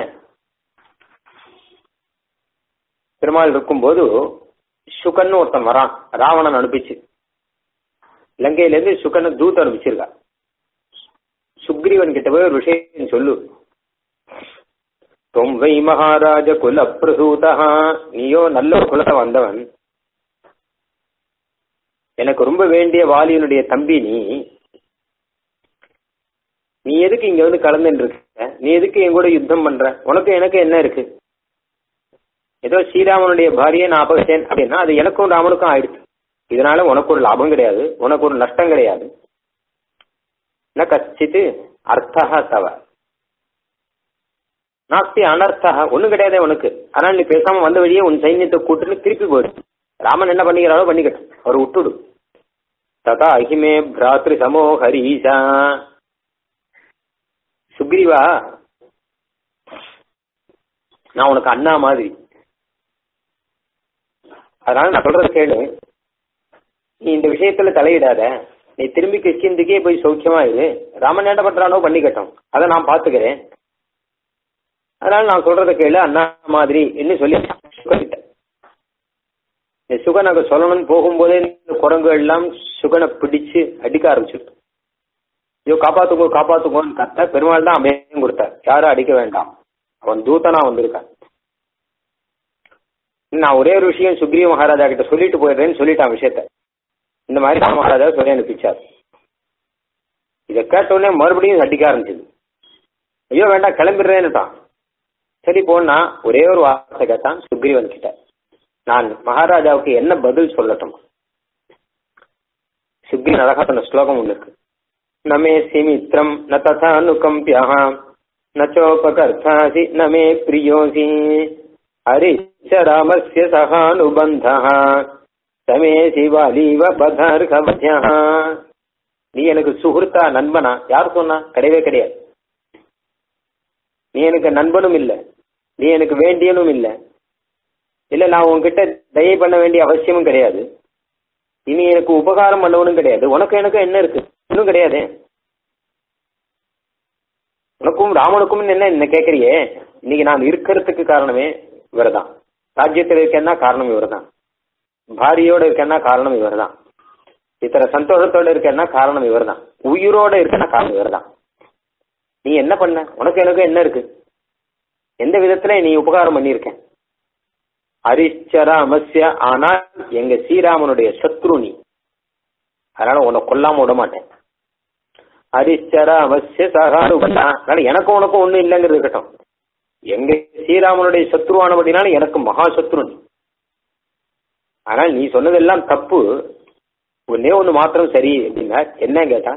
பெருமாள் இருக்கும்போது சுகன்னு ஒருத்தன் வரான் ராவணன் அனுப்பிச்சு இலங்கையில இருந்து சுகனை தூத் அனுப்பிச்சிருக்கா சுக்ரீவன் கிட்ட போய் ஒரு விஷயம் சொல்லு தொம்பை மகாராஜ குல பிரசூதா நீயோ நல்ல ஒரு குலத்தை வந்தவன் எனக்கு ரொம்ப வேண்டிய வாலியனுடைய தம்பி நீ நீ எதுக்கு இங்க வந்து கலந்துட்டு இருக்க நீ எதுக்கு என் கூட யுத்தம் பண்ற உனக்கு எனக்கு என்ன இருக்கு ஏதோ ஸ்ரீராமனுடைய பாரியை நான் அபகச்சேன் அப்படின்னா அது எனக்கும் ராமனுக்கும் ஆயிடுச்சு இதனால உனக்கு ஒரு லாபம் கிடையாது உனக்கு ஒரு நஷ்டம் கிடையாது ந கச்சித்து அர்த்தா தவ நாஸ்தி அனர்த்தா ஒண்ணும் கிடையாது உனக்கு ஆனால் நீ பேசாம வந்த வழியே உன் சைன்யத்தை கூட்டுன்னு திருப்பி போயிடு ராமன் என்ன பண்ணிக்கிறாரோ பண்ணிக்கட்டும் அவர் விட்டுடு ததா அகிமே பிராத்ரு சமோ ஹரீஷா சுக்ரீவா நான் உனக்கு அண்ணா மாதிரி அதனால நான் சொல்றது கேளு நீ இந்த விஷயத்துல தலையிடாத நீ திரும்பி கிஷ்கிந்துக்கே போய் சௌக்கியமா இரு ராமன் என்ன பண்றானோ பண்ணிக்கட்டும் அதை நான் பாத்துக்கிறேன் அதனால நான் சொல்றத கேளு அண்ணா மாதிரி என்ன சொல்லி சுகன்கிட்ட இந்த சுகன் அங்க சொல்லணும்னு போகும்போதே இந்த குரங்கு எல்லாம் சுகனை பிடிச்சு அடிக்க ஆரம்பிச்சிருக்கு ஐயோ காப்பாத்துக்கோ காப்பாத்துக்கோன்னு கத்த பெருமாள் தான் அபயம் கொடுத்தார் யாரும் அடிக்க வேண்டாம் அவன் தூதனா வந்திருக்கான் நான் ஒரே ஒரு விஷயம் சுக்ரீவ மகாராஜா கிட்ட சொல்லிட்டு போயிடுறேன்னு சொல்லிட்டான் விஷயத்த இந்த மாதிரி ராம மகாராஜா சொல்லி அனுப்பிச்சார் இதை கேட்ட உடனே மறுபடியும் அடிக்க ஆரம்பிச்சது ஐயோ வேண்டாம் கிளம்பிடுறேன்னுட்டான் சரி போனா ஒரே ஒரு வார்த்தை கேட்டான் சுக்ரீவன் கிட்ட நான் மகாராஜாவுக்கு என்ன பதில் சொல்லட்டும் சுக்ரீவன் அழகா சொன்ன ஸ்லோகம் ஒண்ணு இருக்கு நமே சிமித்ரம் ந ததா அனுகம்பியா நச்சோபகர்த்தாசி நமே பிரியோசி ஹரிச்ச ராமஸ்ய சகானுபந்தः சமே சிவாலீவ பதார்கவத்யா நீ எனக்கு சுகிருத்தா நண்பனா யார் சொன்னா கிடையவே கிடையாது நீ எனக்கு நண்பனும் இல்ல நீ எனக்கு வேண்டியனும் இல்ல இல்ல நான் உன்கிட்ட தயை பண்ண வேண்டிய அவசியமும் கிடையாது இனி எனக்கு உபகாரம் பண்ணவனும் கிடையாது உனக்கு எனக்கு என்ன இருக்கு ஒன்றும் கிடையாது உனக்கும் ராமனுக்கும் என்ன என்ன கேட்கறியே இன்னைக்கு நான் இருக்கிறதுக்கு காரணமே இவர்தான் ராஜ்யத்தில் இருக்கேன்னா காரணம் இவர்தான் பாரியோட இருக்கேன்னா காரணம் இவர்தான் இத்தனை சந்தோஷத்தோட இருக்கேன்னா காரணம் இவர்தான் உயிரோட இருக்கேன்னா காரணம் இவர்தான் நீ என்ன பண்ண உனக்கு எனக்கு என்ன இருக்கு எந்த விதத்துல நீ உபகாரம் பண்ணியிருக்க அரிச்சராமஸ்ய ஆனால் எங்க ஸ்ரீராமனுடைய சத்ரு நீ அதனால உன்னை கொல்லாம விட மாட்டேன் அரிச்சராமஸ்ய சகானுபந்தா அதனால எனக்கும் உனக்கும் ஒண்ணும் இல்லைங்கிறது இருக்கட்டும் எங்க ஸ்ரீராமனுடைய சத்ருவானபடினால எனக்கு மகா சத்ரு நீ ஆனால் நீ சொன்னதெல்லாம் தப்பு ஒன்னே ஒண்ணு மாத்திரம் சரி அப்படின்னா என்ன கேட்டா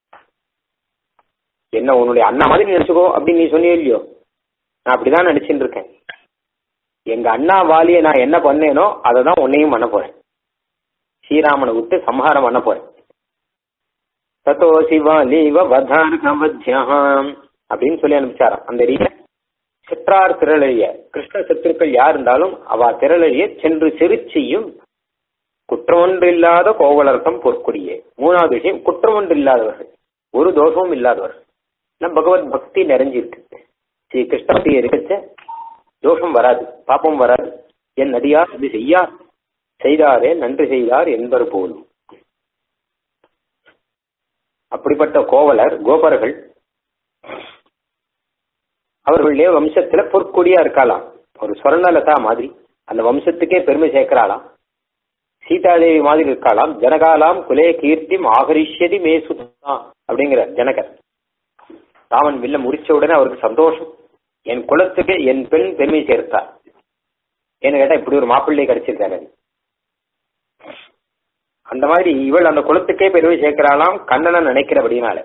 என்ன உன்னுடைய அண்ணா மாதிரி நினைச்சுக்கோ அப்படின்னு நீ சொன்னியோ இல்லையோ நான் அப்படிதான் நினைச்சுட்டு இருக்கேன் எங்க அண்ணா வாலிய நான் என்ன பண்ணேனோ அதை தான் உன்னையும் பண்ண போறேன் ஸ்ரீராமனை விட்டு சம்ஹாரம் பண்ண போறேன் தத்தோ சிவாலீவ வதார்கவத்யாம் அப்படின்னு சொல்லி அனுப்பிச்சாராம் அந்த ரீதியில சிற்றார் திரளழிய கிருஷ்ண சத்துருக்கள் யார் இருந்தாலும் அவ திரளழிய சென்று செருச்சியும் குற்றமொன்றில்லாத கோவலர்த்தம் பொற்குடியே மூணாவது விஷயம் குற்றமொன்று இல்லாதவர்கள் ஒரு தோஷமும் இல்லாதவர்கள் நம்ம பகவத் பக்தி நிறைஞ்சிருக்கு ஸ்ரீ கிருஷ்ணபக்தி இருக்கச்ச தோஷம் வராது பாப்பம் வராது என் நடியார் இது செய்யார் செய்தாரே நன்றி செய்தார் என்பர் போலும் அப்படிப்பட்ட கோவலர் கோபர்கள் அவர்களுடைய வம்சத்துல பொற்கொடியா இருக்காளாம் ஒரு சொர்ணலதா மாதிரி அந்த வம்சத்துக்கே பெருமை சேர்க்கிறாளாம் சீதாதேவி மாதிரி இருக்காளாம் ஜனகாலாம் குலே கீர்த்திம் ஆகரிஷ்யதி மேசுதா அப்படிங்கிற ஜனகர் ராமன் வில்ல முடிச்ச உடனே அவருக்கு சந்தோஷம் என் குலத்துக்கு என் பெண் பெருமை சேர்த்தார் ஏன்னு கேட்டா இப்படி ஒரு மாப்பிள்ளை கிடைச்சிருக்காரு அந்த மாதிரி இவள் அந்த குலத்துக்கே பெருமை சேர்க்கிறாளாம் கண்ணனை நினைக்கிறபடினால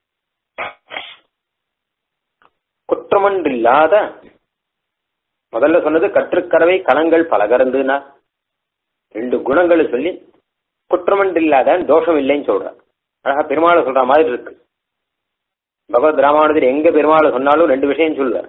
குற்றமன்றில்லாத முதல்ல சொன்னது கற்றுக்கறவை கலங்கள் பலகறந்துனா ரெண்டு குணங்களை சொல்லி குற்றமன்றில்லாத தோஷம் இல்லைன்னு சொல்ற அழகா பெருமாளை சொல்ற மாதிரி இருக்கு பகவத் ராமானுஜர் எங்க பெருமாளை சொன்னாலும் ரெண்டு விஷயம் சொல்லுவார்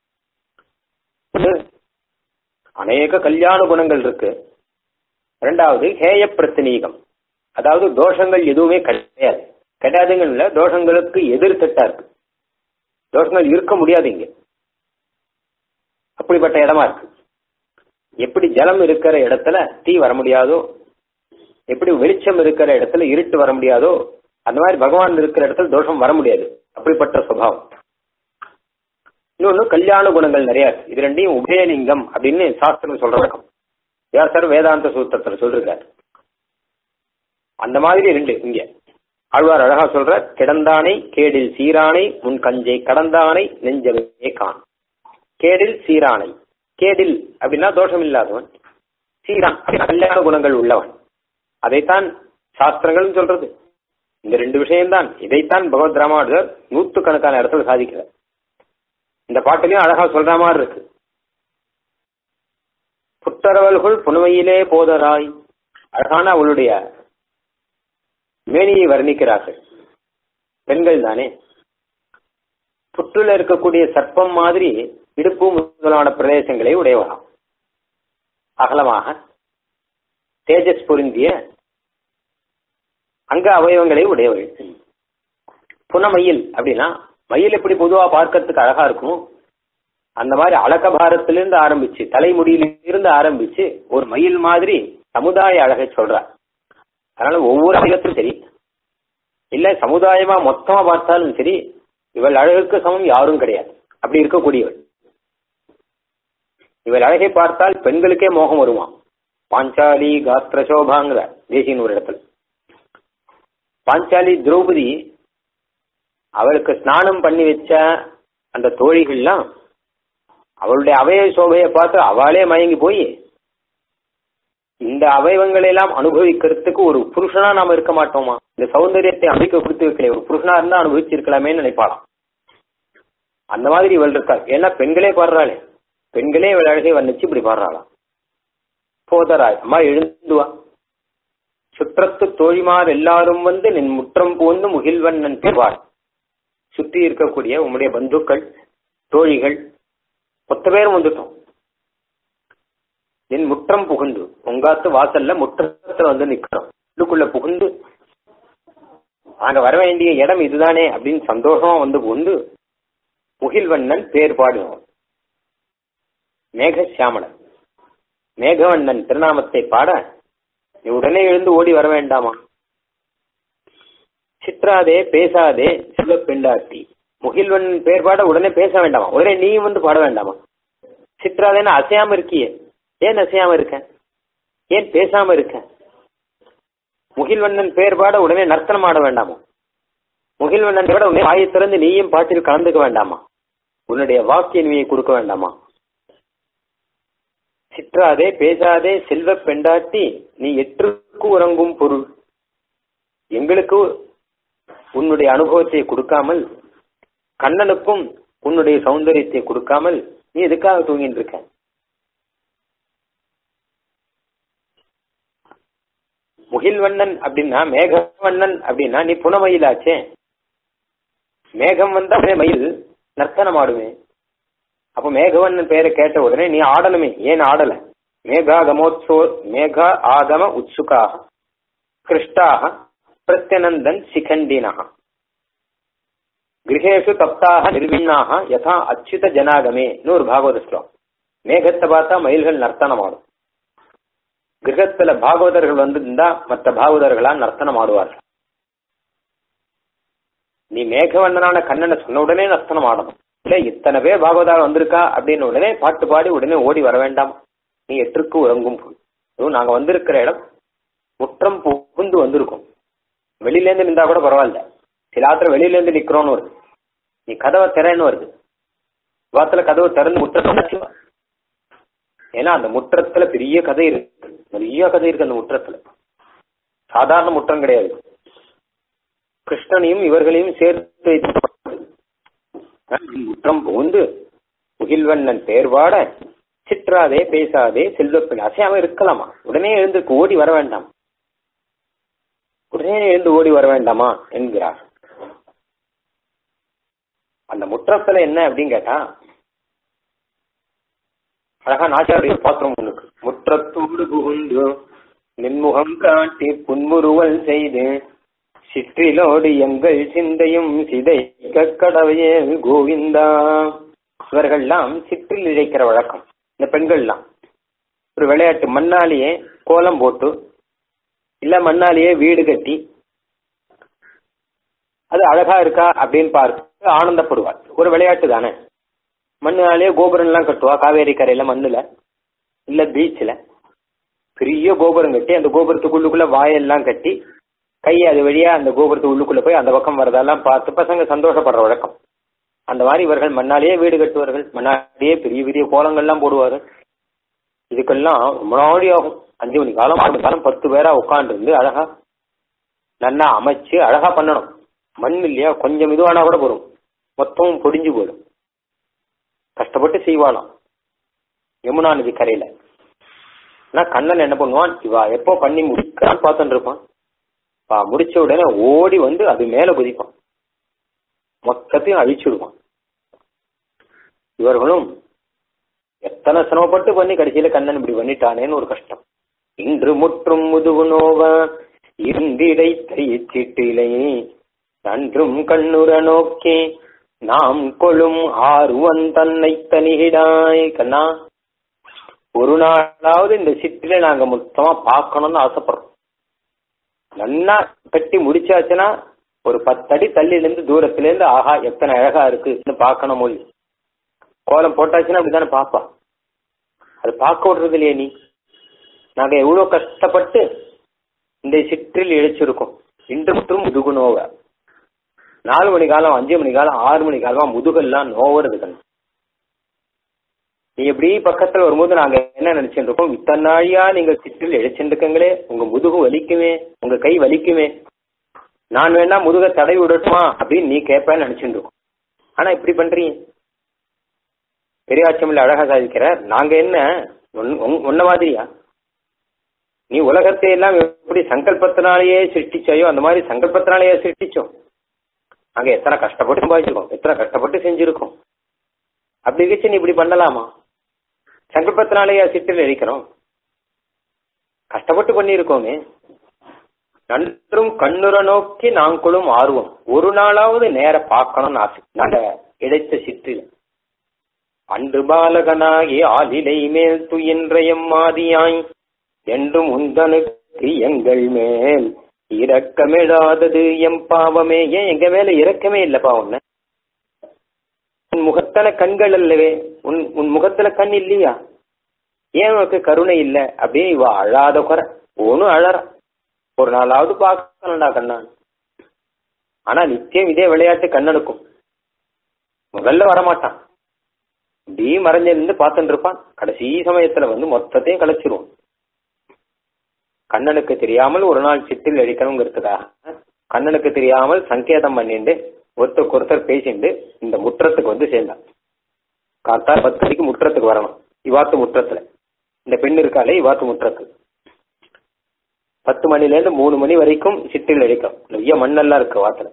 அநேக கல்யாண குணங்கள் இருக்கு ரெண்டாவது ஹேய பிரத்தினீகம் அதாவது தோஷங்கள் எதுவுமே கிடையாது கிடையாதுங்கல்ல தோஷங்களுக்கு எதிர்த்தட்டா இருக்கு தோஷங்கள் இருக்க முடியாது இங்க அப்படிப்பட்ட இடமா இருக்கு எப்படி ஜலம் இருக்கிற இடத்துல தீ வர முடியாதோ எப்படி வெளிச்சம் இருக்கிற இடத்துல இருட்டு வர முடியாதோ அந்த மாதிரி பகவான் இருக்கிற இடத்துல தோஷம் வர முடியாது அப்படிப்பட்ட சுபாவம் இன்னொன்னு கல்யாண குணங்கள் நிறைய இருக்கு இது ரெண்டையும் உபயலிங்கம் அப்படின்னு சாஸ்திரம் சொல்ற வழக்கம் வியாசர் வேதாந்த சூத்திரத்துல சொல்றாரு அந்த மாதிரி ரெண்டு இங்க ஆழ்வார் அழகா சொல்ற கிடந்தானை கேடில் சீரானை முன் கஞ்சை கடந்தானை நெஞ்சவே கான் கேடில் சீரானை கேடில் அப்படின்னா தோஷம் இல்லாதவன் சீரான் கல்யாண குணங்கள் உள்ளவன் அதைத்தான் சாஸ்திரங்கள் சொல்றது இந்த ரெண்டு விஷயம்தான் இதைத்தான் பகவத் ராமானுஜர் நூத்து கணக்கான இடத்துல சாதிக்கிறார் இந்த பாட்டிலையும் அழகா சொல்ற மாதிரி இருக்கு புத்தரவல்கள் புனமையிலே போதராய் அழகான அவளுடைய மேனியை வர்ணிக்கிறார்கள் பெண்கள் தானே புற்றுல இருக்கக்கூடிய சர்ப்பம் மாதிரி இடுப்பு முதலான பிரதேசங்களை உடையவராம் அகலமாக தேஜஸ் பொருந்திய அங்க அவயவங்களை உடையவள் புனமயில் அப்படின்னா மயில் எப்படி பொதுவா பார்க்கறதுக்கு அழகா இருக்கும் அந்த மாதிரி அழகபாரத்திலிருந்து ஆரம்பிச்சு தலைமுடியிலிருந்து ஆரம்பிச்சு ஒரு மயில் மாதிரி சமுதாய அழகை சொல்றார் அதனால ஒவ்வொரு அழகத்திலும் சரி இல்ல சமுதாயமா மொத்தமா பார்த்தாலும் சரி இவள் அழகுக்கு சமம் யாரும் கிடையாது அப்படி இருக்கக்கூடியவள் இவள் அழகை பார்த்தால் பெண்களுக்கே மோகம் வருமா பாஞ்சாலி காத்திர சோபாங்கிற தேசியின் ஒரு இடத்துல பாஞ்சாலி திரௌபதி அவளுக்கு ஸ்நானம் பண்ணி வச்ச அந்த தோழிகள்லாம் அவளுடைய அவய சோபையை பார்த்து அவளே மயங்கி போய் இந்த அவயவங்களை எல்லாம் அனுபவிக்கிறதுக்கு ஒரு புருஷனா நாம இருக்க மாட்டோமா இந்த சௌந்தரியத்தை அமைக்க கொடுத்து வைக்கல ஒரு புருஷனா இருந்தா அனுபவிச்சிருக்கலாமே நினைப்பாளாம் அந்த மாதிரி இவள் இருக்கா ஏன்னா பெண்களே பாடுறாளே பெண்களே இவள் அழகை வர்ணிச்சு இப்படி பாடுறாளாம் போதராய் அம்மா எழுந்துவா சுற்றத்து தோழிமார் எல்லாரும் வந்து நின் முற்றம் போந்து முகில்வண்ணன் பேர்வாள் சுற்றி இருக்கக்கூடிய உம்முடைய பந்துக்கள் தோழிகள் மொத்த பேரும் வந்துட்டோம் என் முற்றம் புகுந்து உங்காத்து வாசல்ல முற்றத்துல வந்து நிக்கிறோம் உள்ளுக்குள்ள புகுந்து நாங்க வர வேண்டிய இடம் இதுதானே அப்படின்னு சந்தோஷமா வந்து புகுந்து முகில்வண்ணன் பேர் பாடுவோம் மேகசியாமலன் மேகவண்ணன் திருநாமத்தை பாட நீ உடனே எழுந்து ஓடி வர வேண்டாமா சித்ராதே பேசாதே சிவ பெண்டாட்டி முகில்வண்ணன் பேர் பாட உடனே பேச வேண்டாமா உடனே நீயும் வந்து பாட வேண்டாமா சித்ராதேன்னு அசையாம இருக்கியே ஏன் அசையாம இருக்க ஏன் பேசாம இருக்க முகில்வண்ணன் பேர் பாட உடனே நர்த்தனம் ஆட வேண்டாமா முகில்வண்ணன் விட உடனே வாயை திறந்து நீயும் பாட்டில் கலந்துக்க வேண்டாமா உன்னுடைய வாக்கியன்மையை கொடுக்க வேண்டாமா சிற்றாதே பேசாதே செல்வ பெண்டாட்டி நீ எற்றுக்கு உறங்கும் பொருள் எங்களுக்கு உன்னுடைய அனுபவத்தை கொடுக்காமல் கண்ணனுக்கும் உன்னுடைய சௌந்தரியத்தை கொடுக்காமல் நீ எதுக்காக தூங்கிட்டு இருக்க முகில்வண்ணன் அப்படின்னா மேகவண்ணன் அப்படின்னா நீ புனமயிலாச்சே மேகம் வந்தா அப்படியே மயில் நர்த்தனம் ஆடுமே அப்ப மேகவண்ணன் பேரை கேட்ட உடனே நீ ஆடணுமே ஏன் ஆடல மேகாகமோத்சோ மேக ஆகம உத்சுகாக கிருஷ்டாக பிரத்யனந்தன் சிகண்டினः கிரகேஷு தப்தாக நிர்விண்ணாக யதா அச்சுத ஜனாகமே ஒரு பாகவத ஸ்லோகம் மேகத்தை பார்த்தா மயில்கள் நர்த்தனம் ஆடும் கிரகத்துல பாகவதர்கள் வந்திருந்தா மற்ற பாகவதர்களா நர்த்தனம் ஆடுவார்கள் நீ மேகவண்ணனான கண்ணனை சொன்ன உடனே நர்த்தனம் ஆடணும் இல்ல இத்தனை பேர் பாகவதா வந்திருக்கா அப்படின்னு உடனே பாட்டு பாடி உடனே ஓடி வர வேண்டாம் நீ எட்டுக்கு உறங்கும் போய் அதுவும் நாங்க வந்திருக்கிற இடம் முற்றம் புகுந்து வந்திருக்கோம் வெளியில இருந்து நின்றா கூட பரவாயில்ல சில ஆத்திரம் வெளியில இருந்து நிக்கிறோம்னு வருது நீ கதவை திறன்னு வருது வாத்துல கதவை திறந்து முற்றத்தை ஏன்னா அந்த முற்றத்துல பெரிய கதை இருக்கு நிறைய கதை இருக்கு அந்த முற்றத்துல சாதாரண முற்றம் கிடையாது கிருஷ்ணனையும் இவர்களையும் சேர்த்து வைத்து முற்றம் புகுந்து முகில்வண்ணன் பேர்வாட சிற்றாதே பேசாதே செல்வப்பின் அசையாம இருக்கலாமா உடனே எழுந்து ஓடி வர வேண்டாம் உடனே எழுந்து ஓடி வர வேண்டாமா என்கிறார் அந்த முற்றத்துல என்ன அப்படின்னு கேட்டா அழகா நாச்சாரிய பாத்திரம் ஒண்ணுக்கு முற்றத்தோடு புகுந்து நின்முகம் காட்டி புன்முறுவல் செய்து சிற்றிலோடு எங்கள் சிந்தையும் சிதை கடவையே கோவிந்தா இவர்கள்லாம் சிற்றில் இழைக்கிற வழக்கம் இந்த பெண்கள்லாம் ஒரு விளையாட்டு மண்ணாலேயே கோலம் போட்டு இல்ல மண்ணாலேயே வீடு கட்டி அது அழகா இருக்கா அப்படின்னு பார்த்து ஆனந்தப்படுவார் ஒரு விளையாட்டு தானே மண்ணாலேயே கோபுரம் எல்லாம் கட்டுவா காவேரி கரையில மண்ணுல இல்ல பீச்ல பெரிய கோபுரம் கட்டி அந்த கோபுரத்துக்குள்ளுக்குள்ள வாயெல்லாம் கட்டி கை அது வழியா அந்த கோபுரத்து உள்ளுக்குள்ள போய் அந்த பக்கம் வரதெல்லாம் பார்த்து பசங்க சந்தோஷப்படுற வழக்கம் அந்த மாதிரி இவர்கள் மண்ணாலேயே வீடு கட்டுவார்கள் மண்ணாலேயே பெரிய பெரிய கோலங்கள்லாம் போடுவார்கள் இதுக்கெல்லாம் முன்னாடி ஆகும் அஞ்சு மணி காலம் ஆறு மணி காலம் பத்து பேரா உட்காந்துருந்து அழகா நல்லா அமைச்சு அழகா பண்ணணும் மண் இல்லையா கொஞ்சம் இதுவானா கூட போடும் மொத்தமும் பொடிஞ்சு போயிடும் கஷ்டப்பட்டு செய்வானாம் யமுனா நதி கரையில ஆனா கண்ணன் என்ன பண்ணுவான் இவா எப்போ பண்ணி முடிக்கிறான்னு பார்த்துட்டு இருப்பான் பா முடிச்ச உடனே ஓடி வந்து அது மேல குதிப்பான் மொத்தத்தையும் அழிச்சுடுவான் இவர்களும் எத்தனை சிரமப்பட்டு பண்ணி கடைசியில கண்ணன் இப்படி பண்ணிட்டானேன்னு ஒரு கஷ்டம் இன்று முற்றும் முதுகு நோவ இருந்திடைத்த இச்சிட்டிலை நன்றும் கண்ணுற நோக்கி நாம் கொள்ளும் ஆர்வன் தன்னை தனிகிடாய் கண்ணா ஒரு நாளாவது இந்த சிட்டில நாங்க மொத்தமா பார்க்கணும்னு ஆசைப்படுறோம் நல்லா கட்டி முடிச்சாச்சுன்னா ஒரு பத்தடி தள்ளில இருந்து தூரத்துல இருந்து ஆஹா எத்தனை அழகா இருக்குன்னு பார்க்கணும் மொழி கோலம் போட்டாச்சுன்னா அப்படித்தானே பாப்பா அது பார்க்க விடுறது இல்லையே நீ நாங்க எவ்வளவு கஷ்டப்பட்டு இந்த சிற்றில் இழைச்சிருக்கோம் இன்று மற்றும் முதுகு நோவ நாலு மணி காலம் அஞ்சு மணி காலம் ஆறு மணி காலமா முதுகெல்லாம் நோவுறது கண்ணு நீ எப்படி பக்கத்துல வரும்போது நாங்க என்ன நினைச்சுட்டு இருக்கோம் இத்தனை நாழியா நீங்க சிற்றில் இழைச்சிருக்கங்களே உங்க முதுகு வலிக்குமே உங்க கை வலிக்குமே நான் வேணா முதுக தடவி விடட்டுமா அப்படின்னு நீ கேட்பேன்னு நினைச்சுட்டு இருக்கோம் ஆனா இப்படி பண்றீங்க பெரியாச்சமில்ல அழகா சாதிக்கிறார் நாங்க என்ன உன்ன மாதிரியா நீ உலகத்தை எல்லாம் எப்படி சங்கல்பத்தினாலேயே சிருஷ்டிச்சாயோ அந்த மாதிரி சங்கல்பத்தினாலேயே சிருஷ்டிச்சோம் நாங்க எத்தனை கஷ்டப்பட்டு சம்பாதிச்சிருக்கோம் எத்தனை கஷ்டப்பட்டு செஞ்சிருக்கோம் அப்படி இருந்துச்சு நீ இப்படி பண்ணலாமா சங்கல்பத்தினாலேயே சிற்றில் அழிக்கிறோம் கஷ்டப்பட்டு பண்ணியிருக்கோமே நன்றும் கண்ணுற நோக்கி நாங்களும் ஆர்வம் ஒரு நாளாவது நேர பார்க்கணும்னு ஆசை நாங்க இழைத்த சிற்றில் அன்று பாலகனாகி ஆலிலை மேல் துயின்ற எம்மாதியாய் என்றும் உந்தனுக்கு எங்கள் மேல் இரக்கமிடாதது எம் பாவமே ஏன் எங்க மேல இரக்கமே இல்லப்பா உன்ன உன் முகத்தல கண்கள் அல்லவே உன் உன் முகத்துல கண் இல்லையா ஏன் உனக்கு கருணை இல்ல அப்படியே இவ அழாத குறை ஒன்னும் அழற ஒரு நாளாவது பார்க்கணும்டா கண்ணா ஆனா நிச்சயம் இதே விளையாட்டு கண்ணனுக்கும் முதல்ல வரமாட்டான் இப்படி மறைஞ்சிருந்து பார்த்துட்டு இருப்பான் கடைசி சமயத்துல வந்து மொத்தத்தையும் கலைச்சிருவான் கண்ணனுக்கு தெரியாமல் ஒரு நாள் சிட்டில் அடிக்கணுங்கிறதுக்காக கண்ணனுக்கு தெரியாமல் சங்கேதம் பண்ணிட்டு ஒருத்தருக்கு ஒருத்தர் பேசிட்டு இந்த முற்றத்துக்கு வந்து சேர்ந்தான் காத்தா பத்து மணிக்கு முற்றத்துக்கு வரணும் இவாத்து முற்றத்துல இந்த பெண் இருக்காளே இவாத்து முற்றத்து பத்து மணில இருந்து மூணு மணி வரைக்கும் சிட்டில் அடிக்கும் நிறைய மண்ணெல்லாம் இருக்கு வாத்துல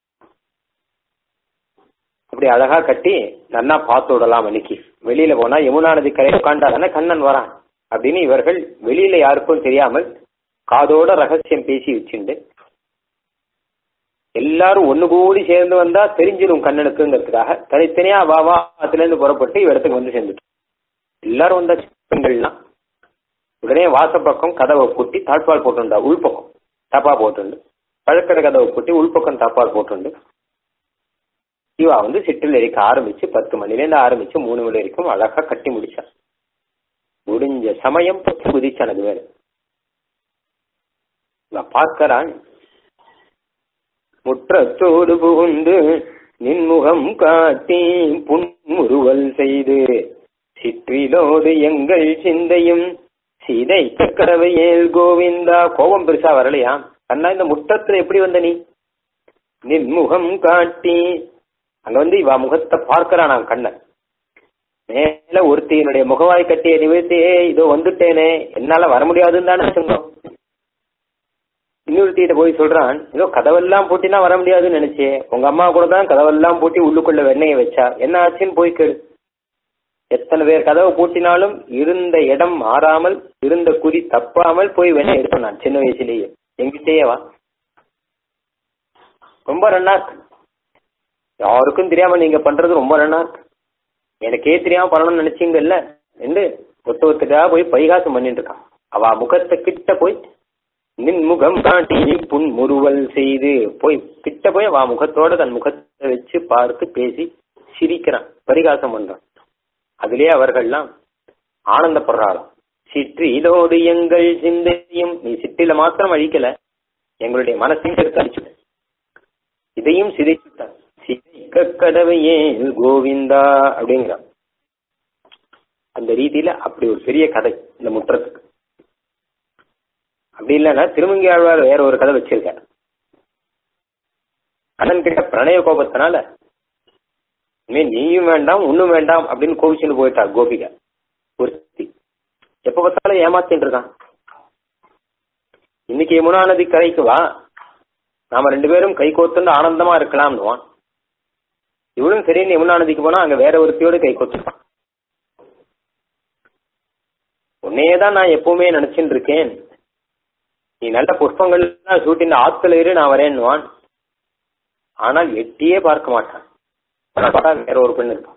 அப்படி அழகா கட்டி நன்னா பார்த்து விடலாம் அன்னைக்கு வெளியில போனா யமுனா நதி கரை உட்காண்டாதானே கண்ணன் வரான் அப்படின்னு இவர்கள் வெளியில யாருக்கும் தெரியாமல் காதோட ரகசியம் பேசி வச்சுண்டு எல்லாரும் ஒண்ணு கூடி சேர்ந்து வந்தா தெரிஞ்சிடும் கண்ணனுக்குங்கிறதுக்காக தனித்தனியா வா வா அதுல இருந்து புறப்பட்டு இவ இடத்துக்கு வந்து சேர்ந்துட்டு எல்லாரும் வந்தா பெண்கள்லாம் உடனே வாசப்பக்கம் கதவை பூட்டி தாழ்பால் போட்டுண்டா உள்பக்கம் தப்பா போட்டுண்டு பழக்கடை கதவை பூட்டி உள்பக்கம் தாப்பால் போட்டுண்டு இவா வந்து சிட்டில் எரிக்க ஆரம்பிச்சு பத்து மணிலேருந்து ஆரம்பிச்சு மூணு மணி வரைக்கும் அழகா கட்டி முடிச்சான் முடிஞ்ச சமயம் பத்து குதிச்சான் அது வேற இவ பார்க்கறான் முற்றத்தோடு புகுந்து நின்முகம் காட்டி புன்முறுவல் செய்து சிற்றிலோடு எங்கள் சிந்தையும் சீதை கடவையேல் கோவிந்தா கோபம் பெருசா வரலையா அண்ணா இந்த முற்றத்துல எப்படி வந்த நீ நின்முகம் காட்டி அங்க வந்து இவ முகத்தை பார்க்கிறான் நான் கண்ணன் மேல ஒருத்தியினுடைய முகவாய் கட்டிய நிமிர்த்தி இதோ வந்துட்டேனே என்னால வர முடியாதுன்னு தானே சொன்னோம் இன்னொருத்திட்ட போய் சொல்றான் ஏதோ கதவெல்லாம் பூட்டினா வர முடியாதுன்னு நினைச்சேன் உங்க அம்மா கூட தான் கதவெல்லாம் பூட்டி உள்ளுக்குள்ள வெண்ணெயை வச்சா என்ன ஆச்சுன்னு போய் கேளு எத்தனை பேர் கதவை பூட்டினாலும் இருந்த இடம் மாறாமல் இருந்த குறி தப்பாமல் போய் வெண்ணெய் எடுப்பேன் நான் சின்ன வயசுலயே எங்கிட்டேயே வா ரொம்ப நன்னா இருக்கு யாருக்கும் தெரியாம நீங்க பண்றது ரொம்ப நன்னா இருக்கு எனக்கே தெரியாம பண்ணணும்னு நினைச்சீங்கல்ல என்று ஒத்த ஒத்துக்காக போய் பரிகாசம் பண்ணிட்டு இருக்கான் அவ முகத்தை கிட்ட போய் நின் முகம் காட்டி புன் முறுவல் செய்து போய் கிட்ட போய் அவ முகத்தோட தன் முகத்தை வச்சு பார்த்து பேசி சிரிக்கிறான் பரிகாசம் பண்றான் அதிலே அவர்கள்லாம் ஆனந்தப்படுறாராம் சிற்றிலோடு எங்கள் சிந்தையும் நீ சிற்றில மாத்திரம் அழிக்கல எங்களுடைய மனசையும் எடுத்து அழிச்சுட்ட இதையும் சிதைச்சுட்டான் சிதைக்க கடவையே கோவிந்தா அப்படிங்கிறான் அந்த ரீதியில அப்படி ஒரு பெரிய கதை இந்த முற்றத்துக்கு அப்படி இல்லைன்னா திருமங்கி ஆழ்வார் வேற ஒரு கதை வச்சிருக்கார் கண்ணன் கிட்ட பிரணய கோபத்தினால இனிமே நீயும் வேண்டாம் ஒண்ணும் வேண்டாம் அப்படின்னு கோவிச்சுன்னு போயிட்டா கோபிகா ஒருத்தி எப்ப பார்த்தாலும் ஏமாத்தின்னு இருக்கான் இன்னைக்கு யமுனா நதி கரைக்கு வா நாம ரெண்டு பேரும் கை கோத்துண்டு ஆனந்தமா இருக்கலாம்னுவான் இவளும் சரின்னு யமுனா நதிக்கு போனா அங்க வேற ஒருத்தியோடு கை கோத்துப்பான் உன்னையேதான் நான் எப்பவுமே நினைச்சுட்டு இருக்கேன் நீ நல்ல புஷ்பங்கள்லாம் சூட்டின ஆத்துல இரு நான் வரேன்னுவான் ஆனால் எட்டியே பார்க்க மாட்டான் பார்த்தா வேற ஒரு பெண் இருப்பான்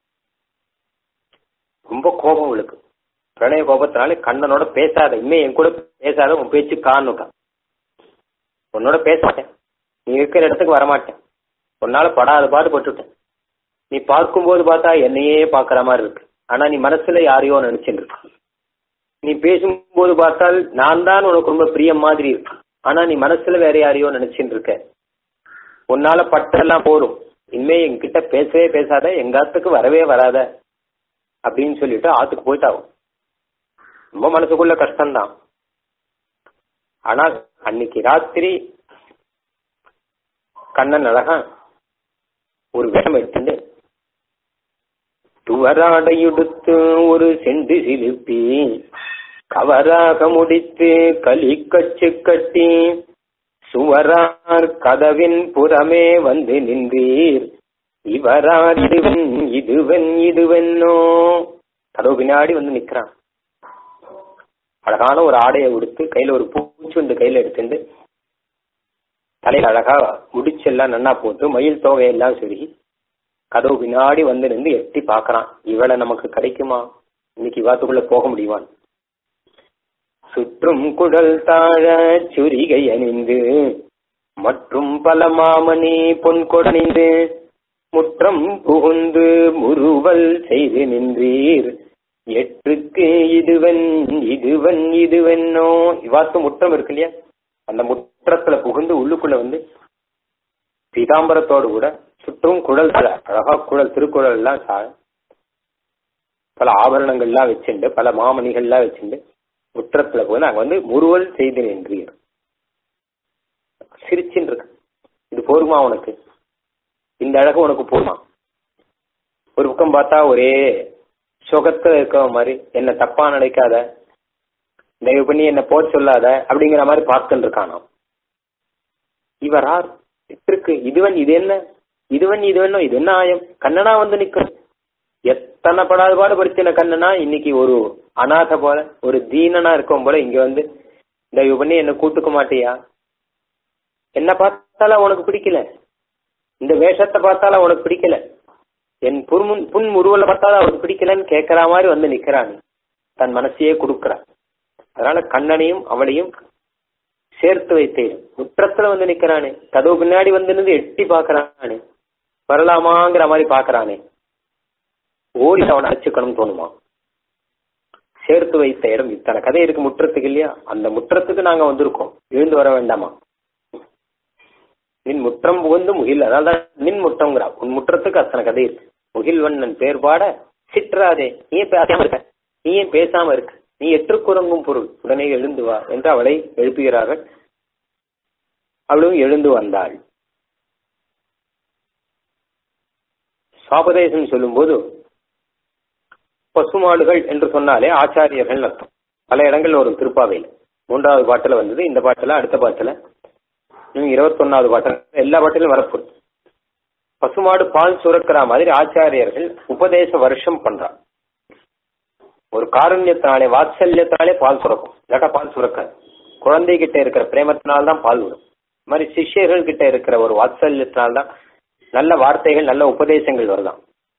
ரொம்ப கோபம் அவளுக்கு பிரணய கோபத்தினால கண்ணனோட பேசாத இனிமே என் கூட பேசாத உன் பேச்சு காணுக்கான் உன்னோட பேச மாட்டேன் நீ இருக்கிற இடத்துக்கு வரமாட்டேன் உன்னால படாத பாடுபட்டுட்டேன் நீ பார்க்கும்போது பார்த்தா என்னையே பார்க்கற மாதிரி இருக்கு ஆனா நீ மனசுல யாரையோ நினைச்சுட்டு இருக்க நீ பேசும்போது பார்த்தால் நான் தான் உனக்கு ரொம்ப பிரியம் மாதிரி இருக்கு ஆனா நீ மனசுல வேற யாரையோ நினைச்சுட்டு இருக்க உன்னால பட்டெல்லாம் போரும் இனிமே என்கிட்ட பேசவே பேசாத எங்க ஆத்துக்கு வரவே வராத அப்படின்னு சொல்லிட்டு ஆத்துக்கு போயிட்டாவும் ரொம்ப மனசுக்குள்ள கஷ்டம்தான் ஆனா அன்னைக்கு ராத்திரி கண்ணன் அழகா ஒரு வேடம் எடுத்துட்டு துவராடையுடுத்து ஒரு செண்டு சிலுப்பி கவராக முடித்து களி கச்சு கட்டி சுவரார் கதவின் புறமே வந்து நின்றீர் இவரார் இதுவன் இதுவன் இதுவென்னோ கதவு பின்னாடி வந்து நிக்கிறான் அழகான ஒரு ஆடையை உடுத்து கையில ஒரு பூச்சுண்டு கையில எடுத்துட்டு தலையில அழகா முடிச்செல்லாம் நன்னா போட்டு மயில் தொகையெல்லாம் சொருகி கதவு பின்னாடி வந்து நின்று எட்டி பாக்குறான் இவளை நமக்கு கிடைக்குமா இன்னைக்கு இவாத்துக்குள்ள போக முடியுமான் சுற்றும் குடல் தாழ சுரிகை அணிந்து மற்றும் பல மாமணி பொன் கொடணிந்து முற்றம் புகுந்து முறுவல் செய்து நின்றீர் எட்டுக்கு இதுவன் இதுவன் இதுவென்னோ இவாத்து முற்றம் இருக்கு இல்லையா அந்த முற்றத்துல புகுந்து உள்ளுக்குள்ள வந்து பீதாம்பரத்தோடு கூட சுற்றும் குழல் தழ அழகா குழல் திருக்குறள் எல்லாம் சாழ பல ஆபரணங்கள்லாம் வச்சுண்டு பல மாமணிகள்லாம் வச்சுண்டு முற்றத்துல போய் நாங்க வந்து முறுவல் செய்து நின்றீர் சிரிச்சுன்னு இருக்கு இது போருமா உனக்கு இந்த அழகு உனக்கு போருமா ஒரு பக்கம் பார்த்தா ஒரே சுகத்துல இருக்க மாதிரி என்ன தப்பா நினைக்காத தயவு பண்ணி என்ன போக சொல்லாத அப்படிங்கிற மாதிரி பார்த்துட்டு இருக்கானாம் இவரார் இருக்கு இதுவன் இது என்ன இதுவன் இது வேணும் இது என்ன ஆயம் கண்ணனா வந்து நிக்கும் எத்தனை படாத பாடு படிச்சின கண்ணனா இன்னைக்கு ஒரு அநாத போல ஒரு தீனனா இருக்கும் போல இங்க வந்து தயவு பண்ணி என்ன கூட்டுக்க மாட்டியா என்ன பார்த்தாலும் உனக்கு பிடிக்கல இந்த வேஷத்தை பார்த்தாலும் உனக்கு பிடிக்கல என் புன்முன் புன் உருவலை பார்த்தாலும் அவனுக்கு பிடிக்கலன்னு கேட்கற மாதிரி வந்து நிக்கிறான் தன் மனசையே கொடுக்கிறான் அதனால கண்ணனையும் அவளையும் சேர்த்து வைத்தேன் முற்றத்துல வந்து நிக்கிறானே கதவு பின்னாடி வந்து நின்று எட்டி பாக்குறானே வரலாமாங்கிற மாதிரி பாக்குறானே ஓடி அவனை அச்சுக்கணும் தோணுமா சேர்த்து வைத்த இடம் இத்தனை கதை இருக்கு முற்றத்துக்கு இல்லையா அந்த முற்றத்துக்கு நாங்க வந்திருக்கோம் எழுந்து வர வேண்டாமா நின் முற்றம் புகுந்து முகில் அதாவது நின் முற்றம்ங்கிறா உன் முற்றத்துக்கு அத்தனை கதை இருக்கு முகில்வண்ணன் பேர் பாட சிற்றாதே நீ ஏன் பேசாம இருக்க நீ ஏன் பேசாம இருக்க நீ எற்றுக்குறங்கும் பொருள் உடனே எழுந்து வா என்று அவளை எழுப்புகிறார்கள் அவளும் எழுந்து வந்தாள் சாபதேசம் சொல்லும்போது பசுமாடுகள் என்று சொன்னாலே ஆச்சாரியர்கள் அர்த்தம் பல இடங்கள் வரும் திருப்பாவையில் மூன்றாவது பாட்டுல வந்தது இந்த பாட்டுல அடுத்த பாட்டுல இன்னும் இருபத்தொன்னாவது பாட்டுல எல்லா பாட்டிலும் வரப்போகுது பசுமாடு பால் சுரக்கிற மாதிரி ஆச்சாரியர்கள் உபதேச வருஷம் பண்றாங்க ஒரு காருண்யத்தினாலே வாத்சல்யத்தினாலே பால் சுரக்கும் இல்லாட்டா பால் சுரக்காது குழந்தை கிட்ட இருக்கிற பிரேமத்தினால்தான் பால் வரும் இந்த மாதிரி சிஷ்யர்கள் கிட்ட இருக்கிற ஒரு வாத்சல்யத்தினால்தான் நல்ல வார்த்தைகள் நல்ல உபதேசங்கள் வருதான்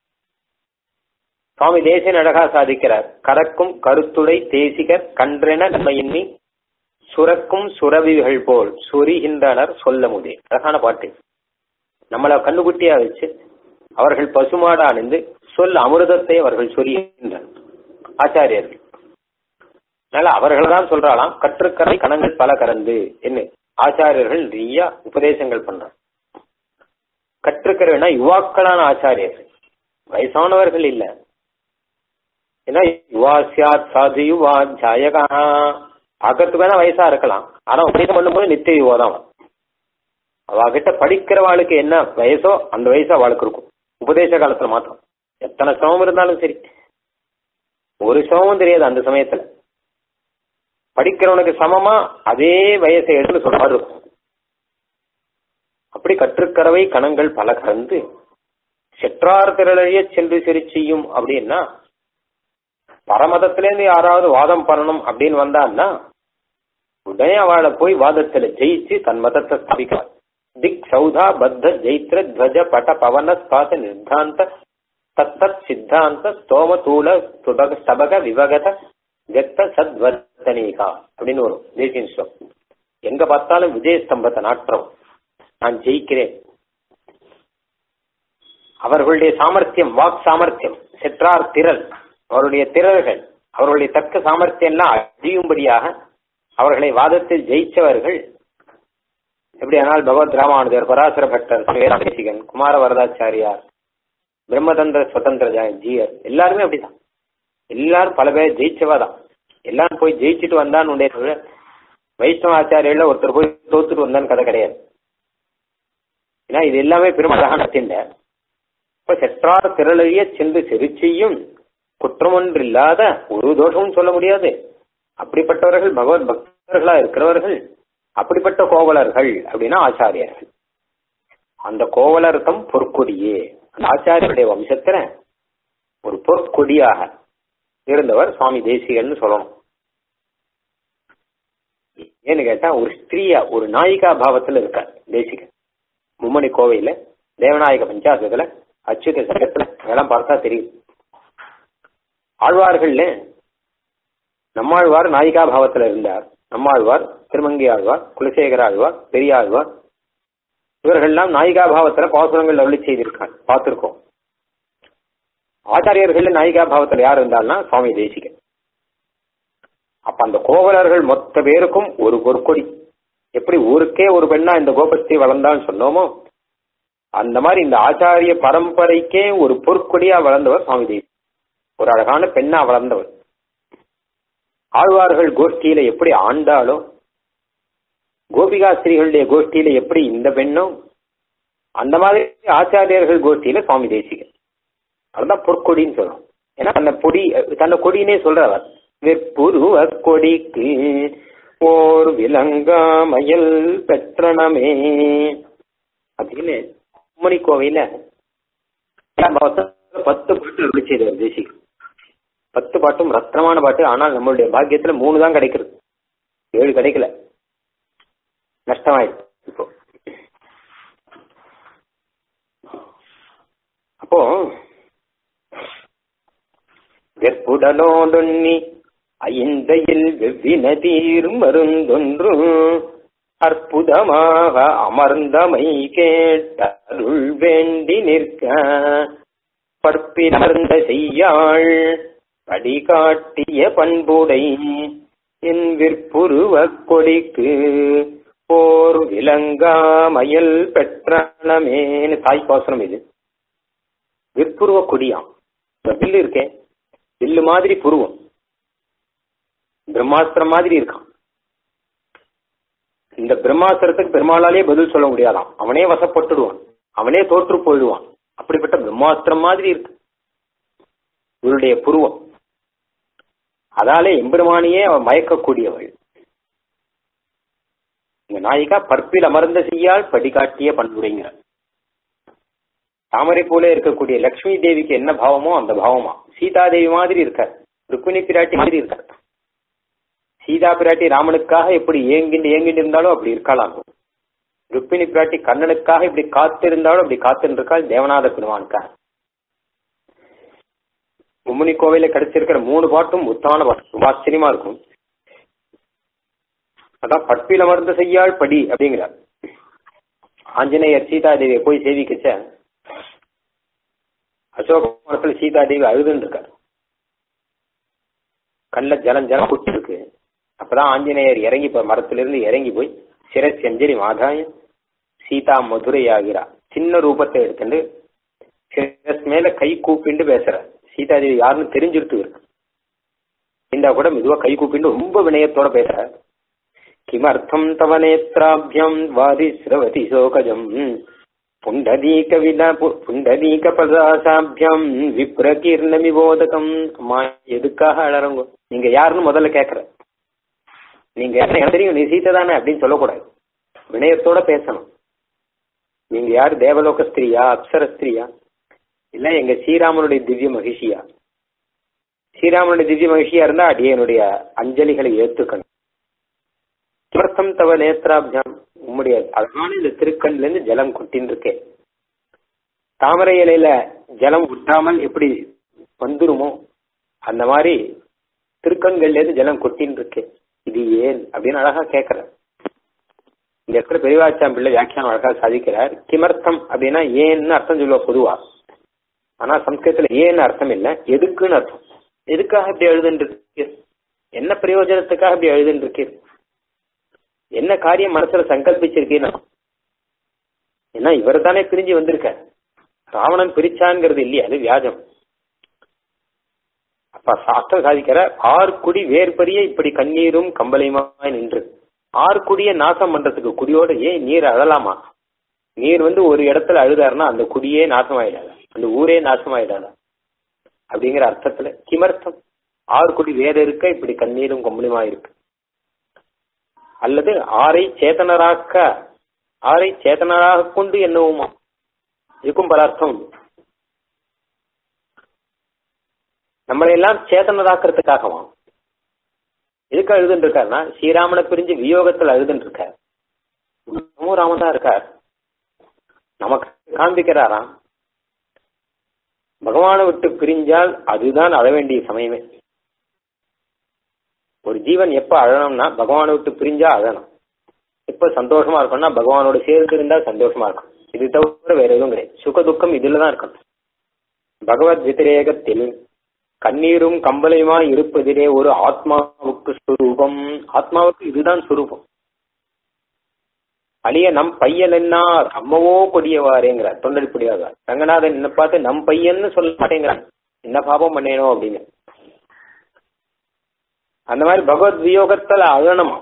சுவாமி தேசியன் அழகா சாதிக்கிறார் கறக்கும் கருத்துடை தேசிகர் கன்றென நம்மையின்மி சுரக்கும் சுரவிகள் போல் சொரிகின்றனர் சொல்ல முடியும் அழகான பாட்டு நம்மளை கண்ணுக்குட்டியா வச்சு அவர்கள் பசுமாடா அணிந்து சொல் அமிர்தத்தை அவர்கள் சொரிகின்றனர் ஆச்சாரியர்கள் அதனால அவர்கள் தான் சொல்றாளாம் கற்றுக்கரை கணங்கள் பல கறந்து என்ன ஆச்சாரியர்கள் நிறைய உபதேசங்கள் பண்றாங்க கற்றுக்கரைனா யுவாக்களான ஆச்சாரியர்கள் வயசானவர்கள் இல்ல ஏன்னா யுவா சியாத் சாது யுவா ஜாயகா பார்க்கறதுக்கு வேணா வயசா இருக்கலாம் ஆனா உபதேசம் பண்ணும்போது நித்திய யுவா தான் அவகிட்ட படிக்கிறவாளுக்கு என்ன வயசோ அந்த வயசு அவளுக்கு இருக்கும் உபதேச காலத்துல மாத்திரம் எத்தனை சிரமம் இருந்தாலும் சரி ஒரு சிரமமும் தெரியாது அந்த சமயத்துல படிக்கிறவனுக்கு சமமா அதே வயசை எடுத்து சொல்ற மாதிரி இருக்கும் அப்படி கற்றுக்கறவை கணங்கள் பல கறந்து செற்றார் திரளைய சென்று சரி செய்யும் அப்படின்னா பரமதத்திலேருந்து யாராவது வாதம் பண்ணணும் அப்படின்னு வந்தான்னா உடனே அவளை போய் வாதத்துல ஜெயிச்சு தன் மதத்தை ஸ்தாபிக்கிறார் திக் சௌதா பத்த ஜெயித்ர துவஜ பட பவன ஸ்பாச நிர்தாந்த தத்தத் சித்தாந்த ஸ்தோம தூள துபக ஸ்தபக விவகத கத்த சத்வர்த்தனீகா அப்படின்னு வரும் தேசியன் ஸ்லோகம் எங்க பார்த்தாலும் விஜய ஸ்தம்பத்தை நாட்டுறோம் நான் ஜெயிக்கிறேன் அவர்களுடைய சாமர்த்தியம் வாக் சாமர்த்தியம் செற்றார் திரள் அவருடைய திரள்கள் அவர்களுடைய தக்க சாமர்த்தியம் எல்லாம் அழியும்படியாக அவர்களை வாதத்தில் ஜெயிச்சவர்கள் எப்படி ஆனால் பகவத் ராமானுஜர் பராசர பட்டர் சுவேசிகன் குமார வரதாச்சாரியார் பிரம்மதந்திர சுதந்திர ஜீயர் எல்லாருமே அப்படிதான் எல்லாரும் பல பேர் ஜெயிச்சவா தான் எல்லாரும் போய் ஜெயிச்சுட்டு வந்தான்னு உடைய தவிர வைஷ்ணவ ஆச்சாரியர்ல ஒருத்தர் போய் தோத்துட்டு வந்தான்னு கதை கிடையாது ஏன்னா இது எல்லாமே பெரும் அழகான திண்ட இப்ப செற்றார் திரளைய சென்று செருச்சியும் குற்றம் ஒன்றில்லாத ஒரு தோஷமும் சொல்ல முடியாது அப்படிப்பட்டவர்கள் பகவத் பக்தர்களா இருக்கிறவர்கள் அப்படிப்பட்ட கோவலர்கள் அப்படின்னா ஆச்சாரியர்கள் அந்த கோவலர்த்தம் பொற்கொடியே அந்த ஆச்சாரியருடைய வம்சத்துல ஒரு பொற்கொடியாக இருந்தவர் சுவாமி தேசிகன்னு சொல்லணும் ஏன்னு கேட்டா ஒரு ஸ்திரீயா ஒரு நாயிகா பாவத்துல இருக்கார் தேசிகன் மும்மணி கோவையில தேவநாயக பஞ்சாசத்துல அச்சுத சங்கத்துல இதெல்லாம் பார்த்தா தெரியும் ஆழ்வார்கள்ல நம்மாழ்வார் நாயிகா பாவத்துல இருந்தார் நம்மாழ்வார் திருமங்கி ஆழ்வார் குலசேகர ஆழ்வார் பெரியாழ்வார் இவர்கள்லாம் நாயிகா பாவத்துல பாசுரங்கள் அருளி செய்திருக்காங்க பார்த்திருக்கோம் ஆச்சாரியர்கள் நாயிகா பாவத்துல யார் இருந்தால்னா சுவாமி தேசிகன் அப்ப அந்த கோவலர்கள் மொத்த பேருக்கும் ஒரு பொற்கொடி எப்படி ஊருக்கே ஒரு பெண்ணா இந்த கோபஸ்தி வளர்ந்தான்னு சொன்னோமோ அந்த மாதிரி இந்த ஆச்சாரிய பரம்பரைக்கே ஒரு பொற்கொடியா வளர்ந்தவர் சுவாமி தேவி ஒரு அழகான பெண்ணா வளர்ந்தவள் ஆழ்வார்கள் கோஷ்டியில எப்படி ஆண்டாளோ கோபிகாஸ்திரிகளுடைய கோஷ்டியில எப்படி இந்த பெண்ணும் அந்த மாதிரி ஆச்சாரியர்கள் கோஷ்டியில சுவாமி தேசிகன் அதுதான் பொற்கொடின்னு சொல்றோம் ஏன்னா அந்த பொடி தன்னை கொடினே சொல்றவர் வெற்புருவ கொடிக்கு ஓர் விலங்காமயல் பெற்றனமே அப்படின்னு கும்மணி கோவையில பத்து பாட்டு அருளி செய்தார் தேசிகன் பத்து பாட்டும் ரத்னமான பாட்டு ஆனால் நம்மளுடைய பாக்கியத்துல மூணு தான் கிடைக்கிறது ஏழு கிடைக்கல நஷ்டமாயிடுச்சு இப்போ அப்போ வெற்புடலோடொன்னி ஐந்தையில் வெவ்வின தீர் மருந்தொன்று அற்புதமாக அமர்ந்தமை கேட்டருள் வேண்டி நிற்க பற்பினர்ந்த செய்யாள் படிகாட்டிய பண்புடை என் விற்புருவ கொடிக்கு போர் விலங்காமயல் பெற்றனமேனு தாய்ப்பாசனம் இது விற்புருவ கொடியாம் இந்த வில்லு இருக்கே வில்லு மாதிரி புருவம் பிரம்மாஸ்திரம் மாதிரி இருக்கான் இந்த பிரம்மாஸ்திரத்துக்கு பெருமாளாலே பதில் சொல்ல முடியாதாம் அவனே வசப்பட்டுடுவான் அவனே தோற்று போயிடுவான் அப்படிப்பட்ட பிரம்மாஸ்திரம் மாதிரி இருக்கு இவருடைய புருவம் அதாலே எம்பெருமானியே அவன் மயக்கக்கூடியவள் இந்த நாயிகா பற்பில் அமர்ந்த செய்யால் படிகாட்டிய பண்புடைங்கிற தாமரை போல இருக்கக்கூடிய லக்ஷ்மி தேவிக்கு என்ன பாவமோ அந்த பாவமா சீதா தேவி மாதிரி இருக்கார் ருக்மிணி பிராட்டி மாதிரி இருக்கார் சீதா பிராட்டி ராமனுக்காக எப்படி ஏங்கிண்டு ஏங்கிண்டு இருந்தாலும் அப்படி இருக்கலாம் ருக்மிணி பிராட்டி கண்ணனுக்காக இப்படி காத்திருந்தாலும் அப்படி காத்திருக்காள் தேவநாத பெருமானுக்காக கும்முனி கோவில கிடைச்சிருக்கிற மூணு பாட்டும் முத்தான பாட்டு ரொம்ப ஆச்சரியமா இருக்கும் அதான் பட்பில் அமர்ந்த செய்யாள் படி அப்படிங்கிறார் ஆஞ்சநேயர் சீதாதேவியை போய் சேவிக்கச்ச அசோகவனத்துல சீதாதேவி அழுதுன்னு இருக்கார் கல்ல ஜலம் ஜலம் குட்டி இருக்கு அப்பதான் ஆஞ்சநேயர் இறங்கி போய் மரத்திலிருந்து இறங்கி போய் சிரஸ் செஞ்சரி மாதாய சீதா மதுரை ஆகிறா சின்ன ரூபத்தை எடுத்துட்டு சிரஸ் மேல கை கூப்பிண்டு பேசுற சீதாதேவி யாருன்னு தெரிஞ்சிருத்து இருக்கு இந்த கூட மெதுவா கை கூப்பிண்டு ரொம்ப வினயத்தோட பேசுற கிமர்த்தம் தவ நேத்ராபியம் வாதி ஸ்ரவதி சோகஜம் புண்டதீக வித புண்டதீக பதாசாபியம் விப்ரகீர்ண விபோதகம் அம்மா எதுக்காக அழறங்க நீங்க யாருன்னு முதல்ல கேக்குற நீங்க யாரு எனக்கு தெரியும் நீ சீத்தை தானே அப்படின்னு சொல்லக்கூடாது வினயத்தோட பேசணும் நீங்க யாரு தேவலோக ஸ்திரியா அப்சர ஸ்திரியா இல்ல எங்க ஸ்ரீராமனுடைய திவ்ய மகிழ்ச்சியா ஸ்ரீராமனுடைய திவ்ய மகிழ்ச்சியா இருந்தா அடியனுடைய அஞ்சலிகளை ஏத்துக்கணும் கிமர்த்தம் தவ நேத்ராபியாம் உம்முடைய அழகான இந்த திருக்கண்ல இருந்து ஜலம் கொட்டின்னு இருக்கேன் தாமரை இலையில ஜலம் விட்டாமல் எப்படி வந்துருமோ அந்த மாதிரி திருக்கண்கள்ல இருந்து ஜலம் கொட்டின்னு இருக்கேன் இது ஏன் அப்படின்னு அழகா கேட்கிற இந்த இடத்துல பெரியவாச்சாம் பிள்ளை வியாக்கியானம் அழகா சாதிக்கிறார் கிமர்த்தம் அப்படின்னா ஏன்னு அர்த்தம் சொல்லுவா பொதுவா ஆனா சம்ஸ்கிருதத்துல ஏன்னு அர்த்தம் இல்ல எதுக்குன்னு அர்த்தம் எதுக்காக இப்படி எழுதுன்னு இருக்கு என்ன பிரயோஜனத்துக்காக இப்படி எழுதுன்னு இருக்கு என்ன காரியம் மனசுல சங்கல்பிச்சிருக்கீன்னா ஏன்னா இவர் தானே பிரிஞ்சு வந்திருக்க ராவணன் பிரிச்சாங்கிறது இல்லையா அது வியாஜம் அப்ப சாஸ்திரம் சாதிக்கிற ஆர்குடி வேர்பரிய இப்படி கண்ணீரும் கம்பளையுமாய் நின்று ஆர்குடிய நாசம் பண்றதுக்கு குடியோட ஏன் நீர் அழலாமா நீர் வந்து ஒரு இடத்துல அழுதாருன்னா அந்த குடியே நாசமாயிடாத அந்த ஊரே நாசமாயிடாத அப்படிங்கிற அர்த்தத்துல கிமர்த்தம் ஆர்குடி வேற இருக்க இப்படி கண்ணீரும் கம்பளியுமா இருக்கு அல்லது ஆரை சேதனராக்க ஆரை சேதனராக கொண்டு என்னவுமா இதுக்கும் பல அர்த்தம் உண்டு நம்மளை எல்லாம் சேதனராக்கிறதுக்காகவா எதுக்கு அழுதுன்னு இருக்காருன்னா ஸ்ரீராமனை பிரிஞ்சு வியோகத்தில் அழுதுன்னு இருக்கார் இன்னமும் ராமன் தான் இருக்கார் நமக்கு காண்பிக்கிறாராம் பகவானை விட்டு பிரிஞ்சால் அதுதான் அழ வேண்டிய சமயமே ஒரு ஜீவன் எப்ப அழணும்னா பகவானை விட்டு பிரிஞ்சா அழணும் எப்ப சந்தோஷமா இருக்கும்னா பகவானோட சேர்ந்து இருந்தா சந்தோஷமா இருக்கும் இது தவிர வேற எதுவும் கிடையாது சுக துக்கம் இதுலதான் இருக்கும் பகவத் விதிரேகத்தில் கண்ணீரும் கம்பளையுமா இருப்பதிலே ஒரு ஆத்மாவுக்கு சுரூபம் ஆத்மாவுக்கு இதுதான் சுரூபம் அழிய நம் பையன் என்னார் அம்மவோ கொடியவாரேங்கிறார் தொண்டடிப்படியாக ரங்கநாதன் என்ன பார்த்து நம் பையன்னு சொல்ல மாட்டேங்கிறான் என்ன பாபம் பண்ணேனோ அப்படின்னு அந்த மாதிரி பகவத் வியோகத்துல அழணுமா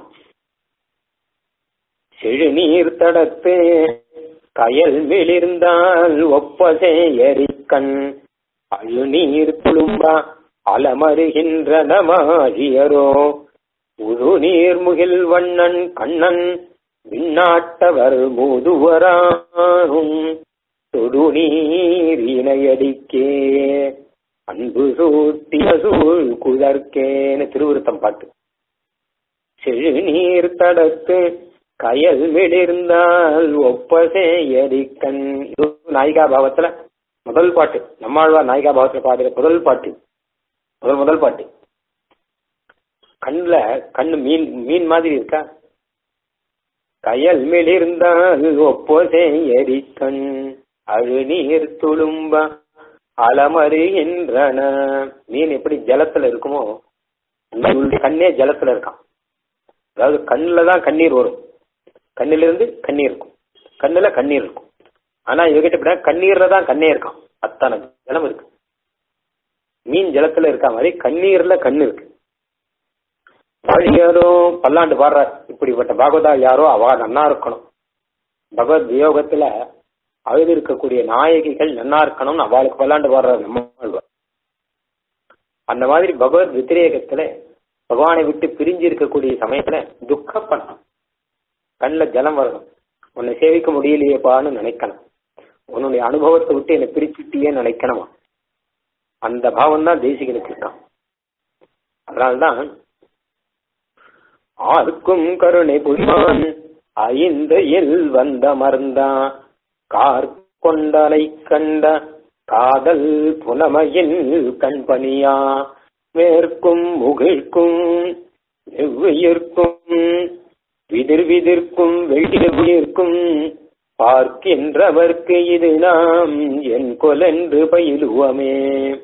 செழுநீர் தடத்து கயல் மிளிர்ந்தால் ஒப்பசே எரிக்கண் அழுநீர் துளும்பா அலமருகின்றனமாழியரோ உருநீர் முகில் வண்ணன் கண்ணன் விண்ணாட்டவர் மூதுவராகும் தொடுநீர் இணையடிக்கே அன்பு சூட்டிய சூழ் குதர்க்கேன்னு திருவிருத்தம் பாட்டு செழுநீர் தடத்து கயல் மிளிர்ந்தால் ஒப்பசே எரிக்கண் இது நாயிகா பாவத்துல முதல் பாட்டு நம்மாழ்வார் நாயிகா பாவத்துல பாடுற முதல் பாட்டு முதல் முதல் பாட்டு கண்ணுல கண்ணு மீன் மீன் மாதிரி இருக்கா கயல் மிளிர்ந்தால் ஒப்போசே எரிக்கண் அழுநீர் துளும்ப அலமருகின்றன மீன் எப்படி ஜலத்துல இருக்குமோ அந்த மாதிரி கண்ணே ஜலத்துல இருக்கான் அதாவது கண்ணுல தான் கண்ணீர் வரும் கண்ணில இருந்து கண்ணீர் இருக்கும் கண்ணுல கண்ணீர் இருக்கும் ஆனா இவகிட்ட இப்படி கண்ணீர்ல தான் கண்ணே இருக்கான் அத்தனை ஜலம் இருக்கு மீன் ஜலத்துல இருக்க மாதிரி கண்ணீர்ல கண்ணு இருக்கு யாரோ பல்லாண்டு பாடுறார் இப்படிப்பட்ட பாகவதா யாரோ அவ நன்னா இருக்கணும் பகவத் வியோகத்துல அழுது இருக்கக்கூடிய நாயகிகள் நன்னா இருக்கணும்னு அவளுக்கு பல்லாண்டு பாடுறார் நம்ம ஆழ்வார். அந்த மாதிரி பகவத் வித்திரேகத்துல பகவானை விட்டு பிரிஞ்சு இருக்கக்கூடிய சமயத்துல துக்கப்படணும் கண்ணுல ஜலம் வரணும் உன்னை சேவிக்க முடியலையேப்பான்னு நினைக்கணும் உன்னுடைய அனுபவத்தை விட்டு என்னை பிரிச்சுட்டியே நினைக்கணுமா அந்த பாவம் தான் தேசிகனுக்கு இருக்கான் அதனால்தான் ஆர்க்கும் கருணை புரிவான் ஐந்தையில் வந்தமர்ந்தான் கார் கொண்டலை கண்ட காதல் புனமையில் கண்பணியா மேற்கும் முகிழ்க்கும் எவ்வுயிர்க்கும் விதிர் விதிர்க்கும் வெள்ளிர்க்கும் பார்க்கின்றவர்க்கு இது நாம் என் கொலென்று பயிலுவமே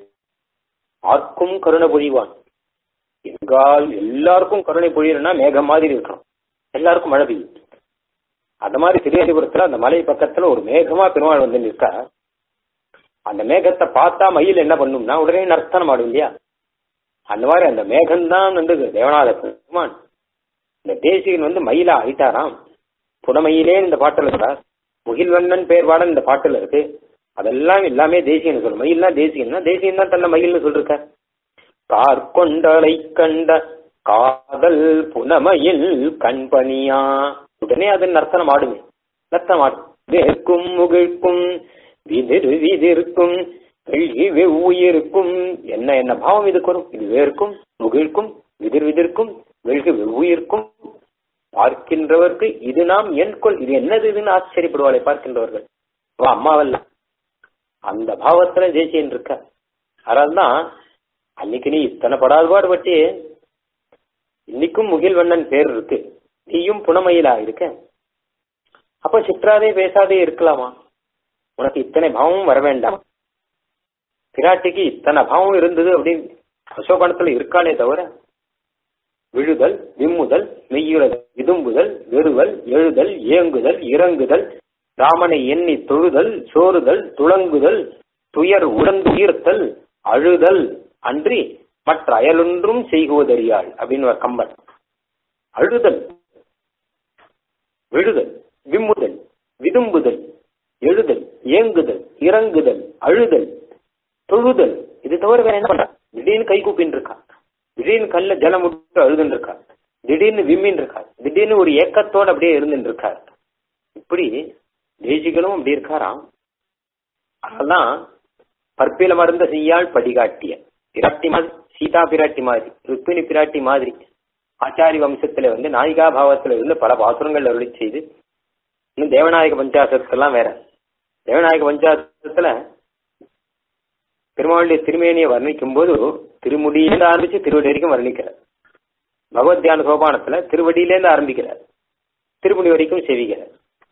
ஆர்க்கும் கருணை பொழிவான் எங்கால் எல்லாருக்கும் கருணை பொழியணும்னா மேகம் மாதிரி இருக்கணும் எல்லாருக்கும் மழை பெய்யும் அந்த மாதிரி திருவேதிபுரத்துல அந்த மலை பக்கத்துல ஒரு மேகமா பெருமாள் வந்து நிற்கா அந்த மேகத்தை பார்த்தா மயில் என்ன பண்ணும்னா உடனே நர்த்தனம் ஆடும் இல்லையா அந்த மாதிரி அந்த மேகம்தான் வந்து தேவநாத பெருமான் இந்த தேசிகன் வந்து மயிலா ஆயிட்டாராம் புனமயிலே இந்த பாட்டுல இருக்கார் முகில்வண்ணன் பேர் பாடம் இந்த பாட்டுல இருக்கு அதெல்லாம் எல்லாமே தேசிகன் சொல்லு மயில்னா தேசிகன்னா தேசிகன் தான் தன்னை மயில்னு சொல்லிருக்க கார் கொண்டலை கண்ட காதல் புனமையில் கண்பனியா உடனே அது நர்த்தனம் ஆடுமே நர்த்தனம் ஆடும் வேர்க்கும் முகிழ்க்கும் விதிர் விதிர்க்கும் வெள்ளி வெவ்வுயிருக்கும் என்ன என்ன பாவம் இதுக்கு வரும் இது வேர்க்கும் முகிழ்க்கும் விதிர் விதிர்க்கும் வெள்கி வெவ்வுயிருக்கும் பார்க்கின்றவர்க்கு இது நாம் என் கொள் இது என்னது இதுன்னு ஆச்சரியப்படுவாளை பார்க்கின்றவர்கள் அவ அம்மாவல்ல அந்த பாவத்துல ஜெயிச்சேன் இருக்க அதனால்தான் அன்னைக்கு நீ இத்தனை படாதுபாடு பட்டி இன்னைக்கும் முகில்வண்ணன் பேர் இருக்கு நீயும் புனமயிலா இருக்க அப்ப சிற்றாதே பேசாதே இருக்கலாமா உனக்கு இத்தனை பாவமும் வர வேண்டாம் பிராட்டிக்கு இத்தனை பாவம் இருந்தது அப்படின்னு அசோகணத்துல இருக்கானே தவிர விழுதல் விம்முதல் மெய்யுறதல் விதும்புதல் வெறுவல் எழுதல் ஏங்குதல் இறங்குதல் ராமனை எண்ணி தொழுதல் சோறுதல் துளங்குதல் துயர் உடந்துயிர்த்தல் அழுதல் அன்றி மற்ற அயலொன்றும் செய்குவதறியாள் அப்படின்னு ஒரு கம்பன் அழுதல் விழுதல் விம்முதல் விதும்புதல் எழுதல் ஏங்குதல் இறங்குதல் அழுதல் தொழுதல் இது தவிர வேற என்ன பண்ற திடீர்னு கை கூப்பின்னு இருக்கா திடீர்னு கல்ல ஜலம் விட்டு அழுதுன்னு இருக்கா திடீர்னு விம்மின்னு இருக்கா திடீர்னு ஒரு ஏக்கத்தோட அப்படியே இருந்துட்டு இருக்கார் இப்படி தேசிகளும் அப்படி இருக்காராம் அதெல்லாம் பற்பில மருந்த செய்யாள் படிகாட்டிய பிராட்டி மாதிரி சீதா பிராட்டி மாதிரி ருக்மிணி பிராட்டி மாதிரி ஆச்சாரி வம்சத்துல வந்து நாயிகா பாவத்துல இருந்து பல பாசுரங்கள் அருளி செய்து இன்னும் தேவநாயக பஞ்சாசத்துக்கெல்லாம் வேற தேவநாயக பஞ்சாசத்துல பெருமாளுடைய திருமேனியை வர்ணிக்கும் போது திருமுடியிலிருந்து ஆரம்பிச்சு திருவடி வரைக்கும் வர்ணிக்கிறார் பகவத் தியான சோபானத்துல திருவடியிலேருந்து ஆரம்பிக்கிறார் திருமுடி வரைக்கும் செவிக்கிறார்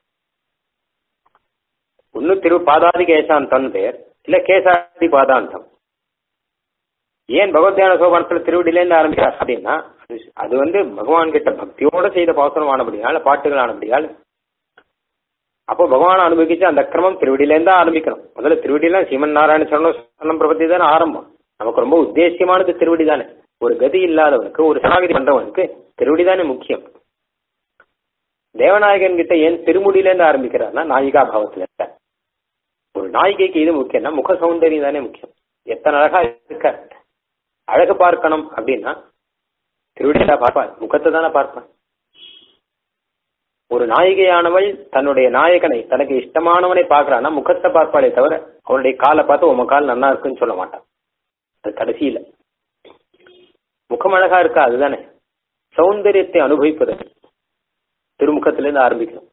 ஒன்னு திரு பாதாதி கேசாந்தம் பெயர் இல்ல கேசாதி பாதாந்தம் ஏன் பகவத் தியான சோபானத்துல திருவடியிலேருந்து ஆரம்பிக்கிறார் அப்படின்னா அது- அது வந்து பகவான் கிட்ட பக்தியோட செய்த பாசனம் ஆனபடியால் பாட்டுகள் ஆனபடியால் அப்போ பகவான் அனுபவிச்சு அந்த கிரமம் திருவடியிலேருந்து தான் ஆரம்பிக்கணும் முதல்ல திருவடியில சீமன் நாராயண சரணம் சரணம் பிரபத்தி தானே ஆரம்பம் நமக்கு ரொம்ப உத்தேசியமானது திருவடி தானே ஒரு கதி இல்லாதவனுக்கு ஒரு சரணாகதி பண்றவனுக்கு திருவடி தானே முக்கியம் தேவநாயகன் கிட்ட ஏன் திருமுடியில இருந்து ஆரம்பிக்கிறார்னா நாயிகா பாவத்துல இருக்க ஒரு நாயிகைக்கு இது முக்கியம்னா முக சௌந்தரியம் தானே முக்கியம் எத்தனை அழகா இருக்க அழகு பார்க்கணும் அப்படின்னா திருவிடையா பார்ப்பார் முகத்தை தானே பார்ப்பான் ஒரு நாயிகையானவள் தன்னுடைய நாயகனை தனக்கு இஷ்டமானவனை பார்க்கறான்னா முகத்தை பார்ப்பாளே தவிர அவனுடைய காலை பார்த்து உம கால் நல்லா இருக்குன்னு சொல்ல மாட்டான் அது கடைசியில முகம் அழகா இருக்கா அதுதானே சௌந்தரியத்தை அனுபவிப்பது திருமுகத்திலிருந்து ஆரம்பிக்கணும்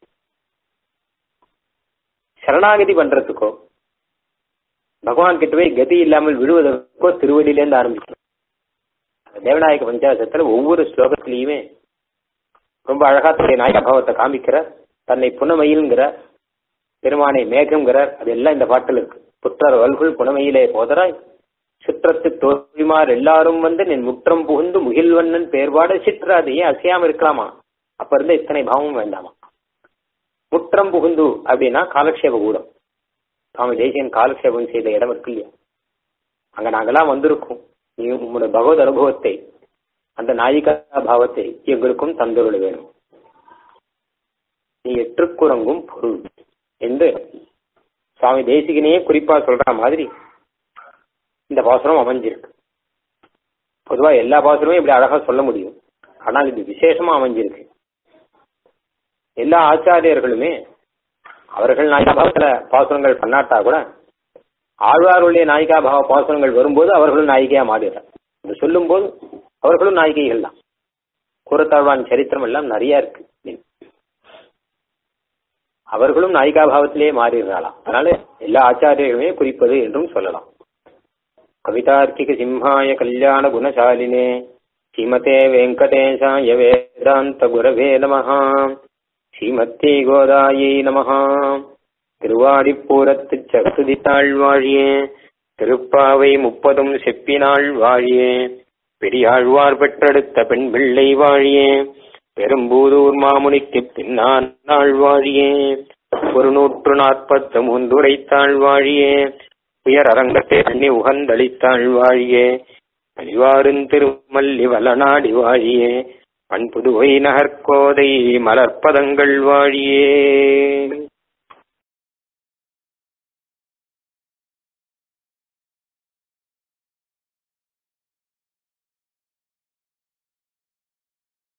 சரணாகதி பண்றதுக்கோ பகவான் கிட்ட போய் கதி இல்லாமல் விடுவதற்கோ திருவடியிலேருந்து ஆரம்பிக்கணும் தேவநாயக பஞ்சாசத்துல ஒவ்வொரு ஸ்லோகத்திலையுமே ரொம்ப அழகா தன்னுடைய நாயக பாவத்தை காமிக்கிறார் தன்னை புனமையில்ங்கிறார் பெருமானை மேகம்ங்கிறார் அது எல்லாம் இந்த பாட்டில் இருக்கு புற்றர் வல்குள் புனமையிலே போதராய் சுற்றத்து தோழிமார் எல்லாரும் வந்து நின் முற்றம் புகுந்து முகில்வண்ணன் பேர்பாட சிற்றாது ஏன் அசையாம இருக்கலாமா அப்ப இருந்த இத்தனை பாவமும் வேண்டாமா முற்றம் புகுந்து அப்படின்னா காலக்ஷேப கூடம் சுவாமி தேசியன் காலக்ஷேபம் செய்த இடம் இருக்கு இல்லையா அங்க நாங்கெல்லாம் வந்திருக்கோம் நீ உங்களுடைய பகவத் அனுபவத்தை அந்த நாயிகா பாவத்தை எங்களுக்கும் தந்துருள வேணும் நீ எற்றுக்குறங்கும் பொருள் என்று சுவாமி தேசிகனையே குறிப்பா சொல்ற மாதிரி இந்த பாசுரம் அமைஞ்சிருக்கு பொதுவா எல்லா பாசுரமும் இப்படி அழகா சொல்ல முடியும் ஆனால் இது விசேஷமா அமைஞ்சிருக்கு எல்லா ஆச்சாரியர்களுமே அவர்கள் நாயிகா பாவத்துல பாசுரங்கள் பண்ணாட்டா கூட ஆழ்வாருடைய நாயிகா பாவ பாசுரங்கள் வரும்போது அவர்களும் நாயிகையா மாறிடுறார் இது சொல்லும் போது அவர்களும் நாயிகைகள் தான் கூறத்தாழ்வான் சரித்திரம் எல்லாம் நிறைய இருக்கு அவர்களும் நாயிகா பாவத்திலேயே மாறிடுறாளாம் அதனால எல்லா ஆச்சாரியர்களுமே குறிப்பது என்றும் சொல்லலாம் கவிதார்க்கிக சிம்ஹாய கல்யாண குணசாலினே ஸ்ரீமதே வெங்கடேசாய வேதாந்த குரவே நமஹா ஸ்ரீமத்தே கோதாயை நமஹா திருவாடிப்பூரத்து சக்குதி தாழ்வாழியே திருப்பாவை முப்பதும் செப்பினாள் வாழியே பெரியாழ்வார் பெற்றெடுத்த பெண் பிள்ளை வாழியே பெரும்பூதூர் மாமுனிக்கு பின்னான் நாள் வாழியே ஒரு நூற்று நாற்பத்து மூன்றுரைத்தாள் வாழியே உயர் அரங்கத்தை அண்ணி உகந்தளித்தாள் வாழியே அழிவாருந் திருமல்லி வளநாடி வாழியே பண்புதுவை நகர்கோதை மலர்ப்பதங்கள் வாழியே